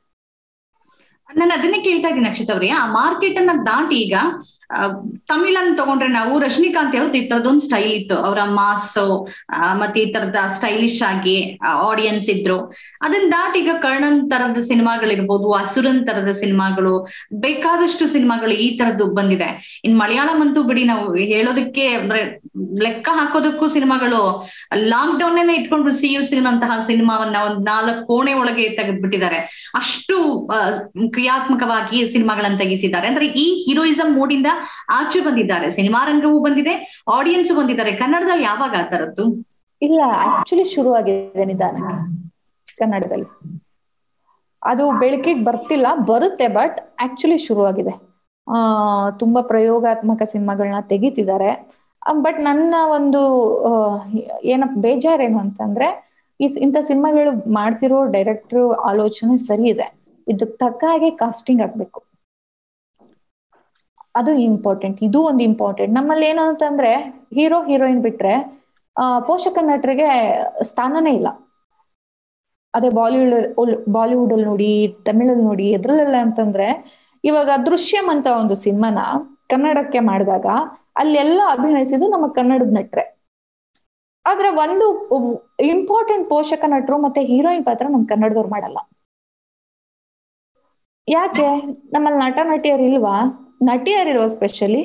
ನಾನು ಅದನ್ನೇ ಕೇಳ್ತಾ ಇದ್ದೀನಿ ಅಕ್ಷಿತ್ ಅವ್ರೆ ಆ ಮಾರ್ಕೆಟ್ ಅನ್ನ ದಾಟಿ ಈಗ ಆ, ತಮಿಳನ್ನ ತಗೊಂಡ್ರೆ ನಾವು ರಜನಿಕಾಂತ್ ಅವ್ರದ್ದು ಈ ತರದೊಂದು ಸ್ಟೈಲ್ ಇತ್ತು ಅವರ ಮಾಸ್ ಮತ್ತೆ ಈ ತರದ ಸ್ಟೈಲಿಶ್ ಆಗಿ ಆಡಿಯನ್ಸ್ ಇದ್ರು ಅದನ್ನ ದಾಟಿ ಈಗ ಕರ್ಣನ್ ತರದ ಸಿನಿಮಾಗಳಿರ್ಬೋದು ಅಸುರನ್ ತರದ ಸಿನಿಮಾಗಳು ಬೇಕಾದಷ್ಟು ಸಿನಿಮಾಗಳು ಈ ತರದ್ದು ಬಂದಿದೆ ಇನ್ ಮಲಯಾಳಂ ಅಂತೂ ಬಿಡಿ ನಾವು ಹೇಳೋದಕ್ಕೆ ಅಂದ್ರೆ ಲೆಕ್ಕ ಹಾಕೋದಕ್ಕೂ ಸಿನಿಮಾಗಳು ಲಾಕ್ ಡೌನ್ ಇಟ್ಕೊಂಡು ಸಿ ಯು ಸಿನಂತಹ ಸಿನಿಮಾವನ್ನ ಒಂದ್ ನಾಲ್ಕು ಕೋಣೆ ಒಳಗೆ ತೆಗೆದ್ಬಿಟ್ಟಿದ್ದಾರೆ ಅಷ್ಟು ಆ, ಕ್ರಿಯಾತ್ಮಕವಾಗಿ ಸಿನಿಮಾಗಳನ್ನ ತೆಗಿತಿದ್ದಾರೆ ಅಂದ್ರೆ ಈ ಹೀರೋಯಿಸಂ ಮೋಡಿಂದ ಆಚೆ ಬಂದಿದ್ದಾರೆ ಸಿನಿಮಾ ರಂಗವೂ ಬಂದಿದೆ ಆಡಿಯನ್ಸ್ ಬಂದಿದ್ದಾರೆ ಕನ್ನಡದಲ್ಲಿ ಯಾವಾಗ ಆ ತರದ್ದು ಇಲ್ಲ ಆಕ್ಚುಲಿ ಶುರುವಾಗಿದೆ ನಿಧಾನಕ್ಕೆ ಕನ್ನಡದಲ್ಲಿ ಅದು ಬೆಳಕಿಗೆ ಬರ್ತಿಲ್ಲ ಬರುತ್ತೆ ಬಟ್ ಆಕ್ಚುಲಿ ಶುರುವಾಗಿದೆ ಆ ತುಂಬಾ ಪ್ರಯೋಗಾತ್ಮಕ ಸಿನಿಮಾಗಳನ್ನ ತೆಗಿತಿದ್ದಾರೆ ಬಟ್ ನನ್ನ ಒಂದು ಆ, ಏನಪ್ಪ ಬೇಜಾರೇನು ಅಂತಂದ್ರೆ ಈ ಸ್- ಇಂಥ ಸಿನಿಮಾಗಳು ಮಾಡ್ತಿರೋ ಡೈರೆಕ್ಟರ್ ಆಲೋಚನೆ ಸರಿ ಇದೆ ಇದಕ್ಕೆ ತಕ್ಕ ಹಾಗೆ ಕಾಸ್ಟಿಂಗ್ ಆಗ್ಬೇಕು ಅದು ಇಂಪಾರ್ಟೆಂಟ್ ಇದು ಒಂದು ಇಂಪಾರ್ಟೆಂಟ್ ನಮ್ಮಲ್ಲಿ ಏನು ಅಂತಂದ್ರೆ ಹೀರೋ ಹೀರೋಯಿನ್ ಬಿಟ್ರೆ ಆ ಪೋಷಕ ನಟರಿಗೆ ಸ್ಥಾನನೇ ಇಲ್ಲ ಅದೇ ಬಾಲಿವುಡ್ ಬಾಲಿವುಡ್ ಅಲ್ಲಿ ನೋಡಿ ತಮಿಳಲ್ಲಿ ನೋಡಿ ಎದ್ರಲ್ಲೆಲ್ಲ ಅಂತಂದ್ರೆ ಇವಾಗ ದೃಶ್ಯಂ ಅಂತ ಒಂದು ಸಿನಿಮಾನ ಕನ್ನಡಕ್ಕೆ ಮಾಡಿದಾಗ ಅಲ್ಲೆಲ್ಲ ಅಭಿನಯಿಸಿದ್ದು ನಮ್ಮ ಕನ್ನಡದ ನಟ್ರೆ ಆದ್ರೆ ಒಂದು ಇಂಪಾರ್ಟೆಂಟ್ ಪೋಷಕ ನಟರು ಮತ್ತೆ ಹೀರೋಯಿನ್ ಪಾತ್ರ ನಮ್ ಕನ್ನಡದವ್ರು ಮಾಡಲ್ಲ ಯಾಕೆ ನಮ್ಮಲ್ಲಿ ನಟ ನಟಿಯರು ಇಲ್ವಾ ನಟಿಯರಿಲ್ವಾ ಸ್ಪೆಷಲಿ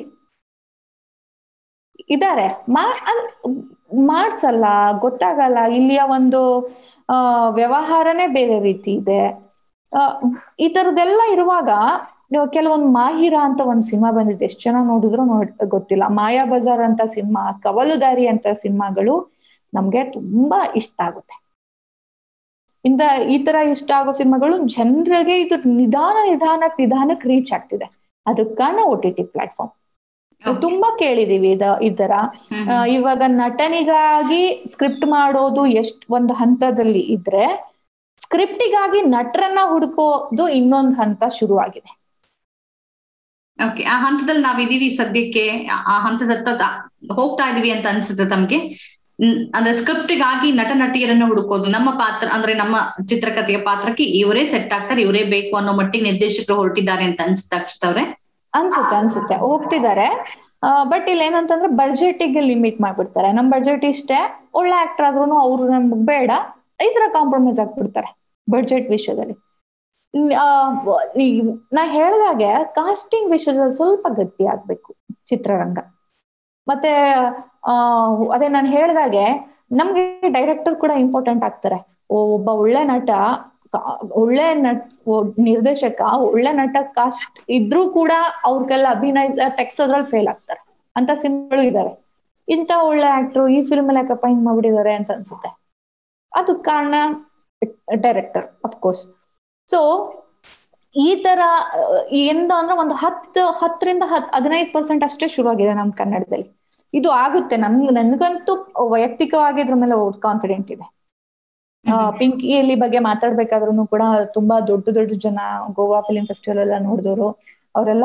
ಇದಾರೆ ಮಾ ಅದ್- ಮಾಡ್ಸಲ್ಲ ಗೊತ್ತಾಗಲ್ಲ ಇಲ್ಲಿಯ ಒಂದು ಆ ವ್ಯವಹಾರನೇ ಬೇರೆ ರೀತಿ ಇದೆ ಆ, ಈ ತರದೆಲ್ಲ ಇರುವಾಗ ಇವಾಗ ಕೆಲವೊಂದು ಮಾಹಿರ ಅಂತ ಒಂದ್ ಸಿನಿಮಾ ಬಂದಿದೆ ಎಷ್ಟು ಜನ ನೋಡಿದ್ರು ನೋಡ್ ಗೊತ್ತಿಲ್ಲ ಮಾಯಾ ಬಜಾರ್ ಅಂತ ಸಿನಿಮಾ ಕವಲುದಾರಿ ಅಂತ ಸಿನಿಮಾಗಳು ನಮ್ಗೆ ತುಂಬಾ ಇಷ್ಟ ಆಗುತ್ತೆ ಇಂದ ಈ ತರ ಇಷ್ಟ ಆಗೋ ಸಿನಿಮಾಗಳು ಜನರಿಗೆ ಇದು ನಿಧಾನ ನಿಧಾನಕ್ ನಿಧಾನಕ್ ರೀಚ್ ಆಗ್ತಿದೆ ಅದಕ್ಕೆ ಕಾರಣ ಒ ಟಿ ಟಿ ಪ್ಲಾಟ್ಫಾರ್ಮ್ ತುಂಬಾ ಕೇಳಿದೀವಿ ಇದ ಈ ತರ ಹ್ಮ್ ಆ, ಇವಾಗ ನಟನಿಗಾಗಿ ಸ್ಕ್ರಿಪ್ಟ್ ಮಾಡೋದು ಎಷ್ಟ್ ಒಂದು ಹಂತದಲ್ಲಿ ಇದ್ರೆ ಸ್ಕ್ರಿಪ್ಟಿಗಾಗಿ ನಟರನ್ನ ಹುಡುಕೋದು ಇನ್ನೊಂದು ಹಂತ ಶುರುವಾಗಿದೆ ಓಕೆ ಆ ಹಂತದಲ್ಲಿ ನಾವಿದೀವಿ ಸದ್ಯಕ್ಕೆ ಆ- ಆ ಹಂತದತ್ತ ದ- ಹೋಗ್ತಾ ಇದೀವಿ ಅಂತ ಅನ್ಸುತ್ತೆ ತಮ್ಗೆ ನ್- ಅಂದ್ರೆ ಸ್ಕ್ರಿಪ್ಟ್ಗಾಗಿ ನಟ ನಟಿಯರನ್ನ ಹುಡುಕೋದು ನಮ್ಮ ಪಾತ್ರ ಅಂದ್ರೆ ನಮ್ಮ ಚಿತ್ರಕಥೆಯ ಪಾತ್ರಕ್ಕೆ ಇವರೇ ಸೆಟ್ ಆಗ್ತಾರೆ ಇವರೇ ಬೇಕು ಅನ್ನೋ ಮಟ್ಟಿಗೆ ನಿರ್ದೇಶಕರು ಹೊರಟಿದ್ದಾರೆ ಅಂತ ಅನ್ಸುತ್ತೆ ಅಕ್ಷತವ್ರೆ ಅನ್ಸುತ್ತೆ ಅನ್ಸುತ್ತೆ ಹೋಗ್ತಿದ್ದಾರೆ ಬಟ್ ಇಲ್ಲಿ ಏನಂತಂದ್ರೆ ಬಡ್ಜೆಟ್ ಗೆ ಲಿಮಿಟ್ ಮಾಡ್ಬಿಡ್ತಾರೆ ನಮ್ ಬಡ್ಜೆಟ್ ಇಷ್ಟೇ ಒಳ್ಳೆ ಆಕ್ಟರ್ ಆದ್ರೂ ಅವ್ರು ನಮ್ಗೆ ಬೇಡ ಈ ತರ ಕಾಂಪ್ರಮೈಸ್ ಆಗ್ಬಿಡ್ತಾರೆ ಬಡ್ಜೆಟ್ ವಿಷಯದಲ್ಲಿ ಹ್ಮ್, ಆ, ವ- ಈ- ನಾ ಹೇಳ್ದಾಗೆ ಕಾಸ್ಟಿಂಗ್ ವಿಷಯದಲ್ಲಿ ಸ್ವಲ್ಪ ಗಟ್ಟಿ ಆಗ್ಬೇಕು ಚಿತ್ರರಂಗ ಮತ್ತೆ ಆ ಅದೇ ನಾನು ಹೇಳ್ದಾಗೆ ನಮ್ಗೆ ಡೈರೆಕ್ಟರ್ ಕೂಡ ಇಂಪಾರ್ಟೆಂಟ್ ಆಗ್ತಾರೆ ಓ- ಒಬ್ಬ ಒಳ್ಳೆ ನಟ ಕಾ- ಒಳ್ಳೆ ನಟ್ ಒ- ನಿರ್ದೇಶಕ ಒಳ್ಳೆ ನಟ ಕಾಸ್ಟ್ ಇದ್ರೂ ಕೂಡ ಅವ್ರಿಗೆಲ್ಲ ಅಭಿನಯ ತೆಗ್ಸೋದ್ರಲ್ಲಿ ಫೇಲ್ ಆಗ್ತಾರೆ ಅಂತ ಸಿನಿಮಾಗಳು ಇದಾವೆ ಇಂತ ಒಳ್ಳೆ ಆಕ್ಟ್ರು ಈ ಫಿಲ್ಮ್ ಅಲ್ಲಿ ಯಾಕಪ್ಪ ಹಿಂಗ್ ಮಾಡ್ಬಿಟ್ಟಿದ್ದಾರೆ ಅಂತ ಅನ್ಸುತ್ತೆ ಅದು ಕಾರಣ ಡೈರೆಕ್ಟರ್ ಅಫ್ಕೋರ್ಸ್ ಸೊ ಈ ತರ ಎಂದ ಅಂದ್ರೆ ಒಂದು ಹತ್ತು ಹತ್ತರಿಂದ ಹತ್ ಹದಿನೈದು ಪರ್ಸೆಂಟ್ ಅಷ್ಟೇ ಶುರು ಆಗಿದೆ ನಮ್ ಕನ್ನಡದಲ್ಲಿ ಇದು ಆಗುತ್ತೆ ನಮ್ ನನ್ಗಂತೂ ವೈಯಕ್ತಿಕವಾಗಿ ಇದ್ರ ಮೇಲೆ ಕಾನ್ಫಿಡೆಂಟ್ ಇದೆ ಆ, ಪಿಂಕಿಯಲ್ಲಿ ಬಗ್ಗೆ ಮಾತಾಡ್ಬೇಕಾದ್ರೂ ಕೂಡ ತುಂಬಾ ದೊಡ್ಡ ದೊಡ್ಡ ಜನ ಗೋವಾ ಫಿಲಿಂ ಫೆಸ್ಟಿವಲ್ ಎಲ್ಲ ನೋಡಿದವರು ಅವರೆಲ್ಲ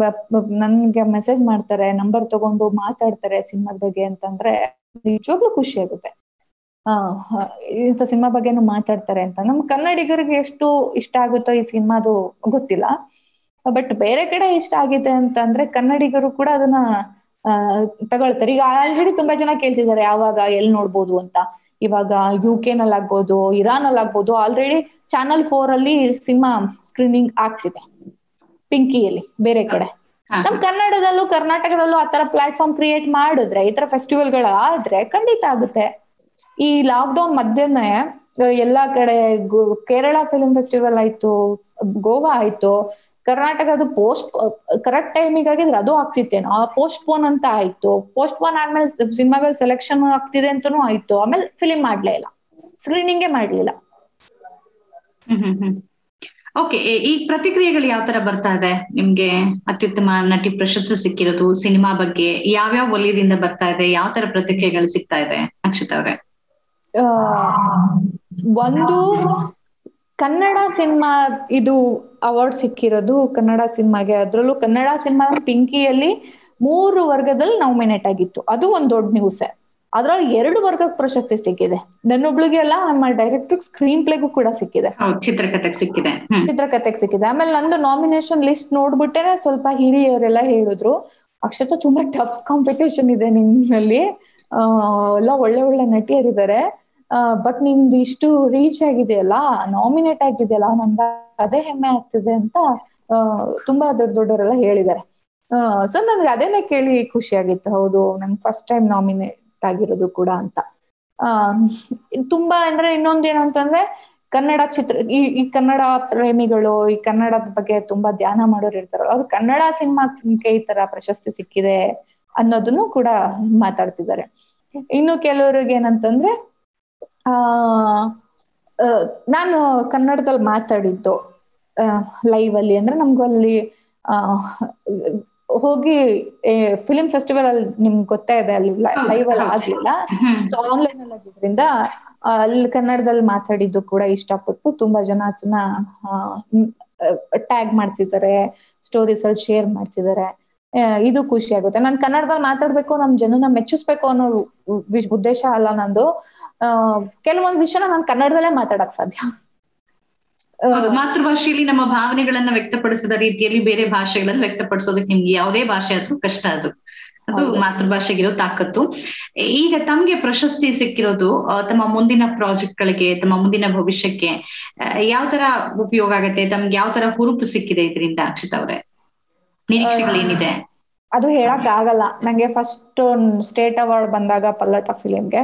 ನನ್ಗೆ ಮೆಸೇಜ್ ಮಾಡ್ತಾರೆ ನಂಬರ್ ತಗೊಂಡು ಮಾತಾಡ್ತಾರೆ ಸಿನಿಮಾದ ಬಗ್ಗೆ ಅಂತಂದ್ರೆ ನಿಜವಾಗ್ಲೂ ಖುಷಿ ಆಗುತ್ತೆ ಆ ಹ, ಇಂಥ ಸಿನಿಮಾ ಬಗ್ಗೆನೂ ಮಾತಾಡ್ತಾರೆ ಅಂತ ನಮ್ ಕನ್ನಡಿಗರಿಗೆ ಎಷ್ಟು ಇಷ್ಟ ಆಗುತ್ತೋ ಈ ಸಿನಿಮಾದು ಗೊತ್ತಿಲ್ಲ ಬಟ್ ಬೇರೆ ಕಡೆ ಇಷ್ಟ ಆಗಿದೆ ಅಂತಂದ್ರೆ ಕನ್ನಡಿಗರು ಕೂಡ ಅದನ್ನ ಆ, ತಗೊಳ್ತಾರೆ ಈಗ ಆಲ್ರೆಡಿ ತುಂಬಾ ಜನ ಕೇಳ್ತಿದ್ದಾರೆ ಯಾವಾಗ ಎಲ್ಲಿ ನೋಡ್ಬೋದು ಅಂತ ಇವಾಗ ಯು ಕೆ ನಲ್ಲಿ ಆಗ್ಬೋದು ಇರಾನ್ ಅಲ್ಲಿ ಆಗ್ಬೋದು ಆಲ್ರೆಡಿ ಚಾನಲ್ ಫೋರ್ ಅಲ್ಲಿ ಸಿನಿಮಾ ಸ್ಕ್ರೀನಿಂಗ್ ಆಗ್ತಿದೆ ಪಿಂಕಿಯಲ್ಲಿ ಬೇರೆ ಕಡೆ ಹಾ, ನಮ್ ಕನ್ನಡದಲ್ಲೂ ಕರ್ನಾಟಕದಲ್ಲೂ ಆತರ ಪ್ಲಾಟ್ಫಾರ್ಮ್ ಕ್ರಿಯೇಟ್ ಮಾಡಿದ್ರೆ ಈ ತರ ಫೆಸ್ಟಿವಲ್ಗಳು ಆದ್ರೆ ಖಂಡಿತ ಆಗುತ್ತೆ ಈ ಲಾಕ್ ಡೌನ್ ಮಧ್ಯನೇ ಅಹ್, ಎಲ್ಲಾ ಕಡೆ ಗೋ- ಕೇರಳ ಫಿಲ್ಮ್ ಫೆಸ್ಟಿವಲ್ ಆಯ್ತು ಗೋವಾ ಆಯ್ತು ಕರ್ನಾಟಕದ ಪೋಸ್ಟ್ ಕರೆಕ್ಟ್ ಟೈಮಿಗೆ ಆಗಿದ್ರೆ ಅದು ಆಗ್ತಿತ್ತೇನೋ ಆ ಪೋಸ್ಟ್ ಪೋನ್ ಅಂತ ಆಯ್ತು ಪೋಸ್ಟ್ ಪೋನ್ ಆದ್ಮೇಲೆ ಸಿನಿಮಾಗಳು ಸೆಲೆಕ್ಷನ್ ಆಗ್ತಿದೆ ಅಂತಾನೂ ಆಯ್ತು ಆಮೇಲೆ ಫಿಲಿಂ ಮಾಡ್ಲೇ ಇಲ್ಲ ಸ್ಕ್ರೀನಿಂಗೇ ಮಾಡ್ಲಿಲ್ಲ ಹ್ಮ್ ಹ್ಮ್ ಹ್ಮ್ ಓಕೆ ಈ ಪ್ರತಿಕ್ರಿಯೆಗಳು ಯಾವ ತರ ಬರ್ತಾ ಇದೆ ನಿಮ್ಗೆ ಅತ್ಯುತ್ತಮ ನಟಿ ಪ್ರಶಸ್ತಿ ಸಿಕ್ಕಿರೋದು ಸಿನಿಮಾ ಬಗ್ಗೆ ಯಾವ್ಯಾವ ವಲಯದಿಂದ ಬರ್ತಾ ಇದೆ ಯಾವ ತರ ಪ್ರತಿಕ್ರಿಯೆಗಳು ಸಿಗ್ತಾ ಇದೆ ಅಕ್ಷಿತ್ ಅವ್ರೆ ಆ, ಒಂದು ಕನ್ನಡ ಸಿನಿಮಾ ಇದು ಅವಾರ್ಡ್ ಸಿಕ್ಕಿರೋದು ಕನ್ನಡ ಸಿನಿಮಾಗೆ ಅದ್ರಲ್ಲೂ ಕನ್ನಡ ಸಿನಿಮಾ ಪಿಂಕಿಯಲ್ಲಿ ಮೂರು ವರ್ಗದಲ್ಲಿ ನಾಮಿನೇಟ್ ಆಗಿತ್ತು ಅದು ಒಂದ್ ದೊಡ್ಡ ನ್ಯೂಸ್ ಅದ್ರಲ್ಲಿ ಎರಡು ವರ್ಗಕ್ಕೆ ಪ್ರಶಸ್ತಿ ಸಿಕ್ಕಿದೆ ನನ್ನೊಬ್ಳಿಗೆ ಅಲ್ಲ ನಮ್ಮ ಡೈರೆಕ್ಟರ್ ಸ್ಕ್ರೀನ್ ಪ್ಲೇಗೂ ಕೂಡ ಸಿಕ್ಕಿದೆ ಹೌದು ಚಿತ್ರಕಥೆಗೆ ಸಿಕ್ಕಿದೆ ಹ್ಮ್ ಚಿತ್ರಕಥೆಗೆ ಸಿಕ್ಕಿದೆ ಆಮೇಲೆ ನಂದು ನಾಮಿನೇಷನ್ ಲಿಸ್ಟ್ ನೋಡ್ಬಿಟ್ಟೆನೆ ಸ್ವಲ್ಪ ಹಿರಿಯರೆಲ್ಲ ಹೇಳಿದ್ರು ಅಕ್ಷತ ತುಂಬಾ ಟಫ್ ಕಾಂಪಿಟೇಷನ್ ಇದೆ ನಿಮ್ಮಲ್ಲಿ ಆ ಎಲ್ಲ ಒಳ್ಳೆ ಒಳ್ಳೆ ನಟಿಯರಿದ್ದಾರೆ ಬಟ್ ನಿಮ್ದು ಇಷ್ಟು ರೀಚ್ ಆಗಿದೆಯಲ್ಲ ನಾಮಿನೇಟ್ ಆಗಿದೆಯಲ್ಲ ನನ್ಗೆ ಅದೇ ಹೆಮ್ಮೆ ಆಗ್ತಿದೆ ಅಂತ ಆ, ತುಂಬಾ ದೊಡ್ಡ ದೊಡ್ಡವರೆಲ್ಲ ಹೇಳಿದ್ದಾರೆ ಸೊ ನನ್ಗೆ ಅದೇನೆ ಕೇಳಿ ಖುಷಿ ಆಗಿತ್ತು ಹೌದು ನನ್ ಫಸ್ಟ್ ಟೈಮ್ ನಾಮಿನೇಟ್ ಆಗಿರೋದು ಕೂಡ ಅಂತ ಆ ತುಂಬಾ ಅಂದ್ರೆ ಇನ್ನೊಂದೇನು ಅಂತಂದ್ರೆ ಕನ್ನಡ ಚಿತ್ರ ಈ ಈ ಕನ್ನಡ ಪ್ರೇಮಿಗಳು ಈ ಕನ್ನಡದ ಬಗ್ಗೆ ತುಂಬಾ ಧ್ಯಾನ ಮಾಡೋರು ಇರ್ತಾರಲ್ಲ ಅವ್ರು ಕನ್ನಡ ಸಿನಿಮಾಕ್ಕೆ ಈ ತರ ಪ್ರಶಸ್ತಿ ಸಿಕ್ಕಿದೆ ಅನ್ನೋದನ್ನು ಕೂಡ ಮಾತಾಡ್ತಿದ್ದಾರೆ ಇನ್ನು ಕೆಲವ್ರಿಗೆ ಏನಂತಂದ್ರೆ ಆ ಆ, ನಾನು ಕನ್ನಡದಲ್ಲಿ ಮಾತಾಡಿದ್ದು ಲೈವ್ ಅಲ್ಲಿ ಅಂದ್ರೆ ನಮ್ಗೂ ಅಲ್ಲಿ ಆ, ಹೋಗಿ ಫಿಲಿಂ ಫೆಸ್ಟಿವಲ್ ಅಲ್ಲಿ ನಿಮ್ಗೆ ಗೊತ್ತೇ ಇದೆ ಅಲ್ಲಿ ಲೈವ್ ಅಲ್ಲಿ ಆಗ್ಲಿಲ್ಲ ಹ್ಮ್ ಸೊ ಆನ್ಲೈನ್ ಅಲ್ಲಿ ಆಗಿದ್ರಿಂದ ಆ, ಅಲ್ಲಿ ಕನ್ನಡದಲ್ಲಿ ಮಾತಾಡಿದ್ದು ಕೂಡ ಇಷ್ಟಪಟ್ಟು ತುಂಬಾ ಜನ ಅದನ್ನ ಟ್ಯಾಗ್ ಮಾಡ್ತಿದ್ದಾರೆ ಸ್ಟೋರೀಸ್ ಅಲ್ಲಿ ಶೇರ್ ಮಾಡ್ತಿದ್ದಾರೆ ಆ, ಇದು ಖುಷಿ ಆಗುತ್ತೆ ನಾನು ಕನ್ನಡದಲ್ಲಿ ಮಾತಾಡ್ಬೇಕು ನಮ್ ಜನನ ಮೆಚ್ಚಿಸ್ಬೇಕು ಅನ್ನೋ ವಿಶ್- ಉದ್ದೇಶ ಅಲ್ಲ ನಂದು ಆ ಕೆಲವೊಂದ್ ವಿಷಯನ ನಾನು ಕನ್ನಡದಲ್ಲೇ ಮಾತಾಡಕ್ ಸಾಧ್ಯ ಆ, ಹೌದು ಮಾತೃಭಾಷೆಯಲ್ಲಿ ನಮ್ಮ ಭಾವನೆಗಳನ್ನ ವ್ಯಕ್ತಪಡಿಸಿದ ರೀತಿಯಲ್ಲಿ ಬೇರೆ ಭಾಷೆಗಳನ್ನ ವ್ಯಕ್ತಪಡಿಸೋದಕ್ಕೆ ನಿಮ್ಗೆ ಯಾವುದೇ ಭಾಷೆ ಆದ್ರೂ ಕಷ್ಟ ಅದು ಅದು ಹೌದು. ಮಾತೃಭಾಷೆಗಿರೋ ತಾಕತ್ತು ಈಗ ತಮ್ಗೆ ಪ್ರಶಸ್ತಿ ಸಿಕ್ಕಿರೋದು ಆ, ತಮ್ಮ ಮುಂದಿನ ಪ್ರಾಜೆಕ್ಟ್ ಗಳಿಗೆ ತಮ್ಮ ಮುಂದಿನ ಭವಿಷ್ಯಕ್ಕೆ ಯಾವ ತರ ಉಪಯೋಗ ಆಗತ್ತೆ ತಮ್ಗೆ ಯಾವ ತರ ಹುರುಪು ಸಿಕ್ಕಿದೆ ಇದರಿಂದ ಅಕ್ಷಿತ್ ಅವ್ರೆ ನಿರೀಕ್ಷೆಗಳೇನಿದೆ ಅದು ಹೇಳಕ್ ಆಗಲ್ಲ ನಂಗೆ ಫಸ್ಟ್ ಸ್ಟೇಟ್ ಅವಾರ್ಡ್ ಬಂದಾಗ ಪಲ್ಲಟ ಫಿಲಿಂಗೆ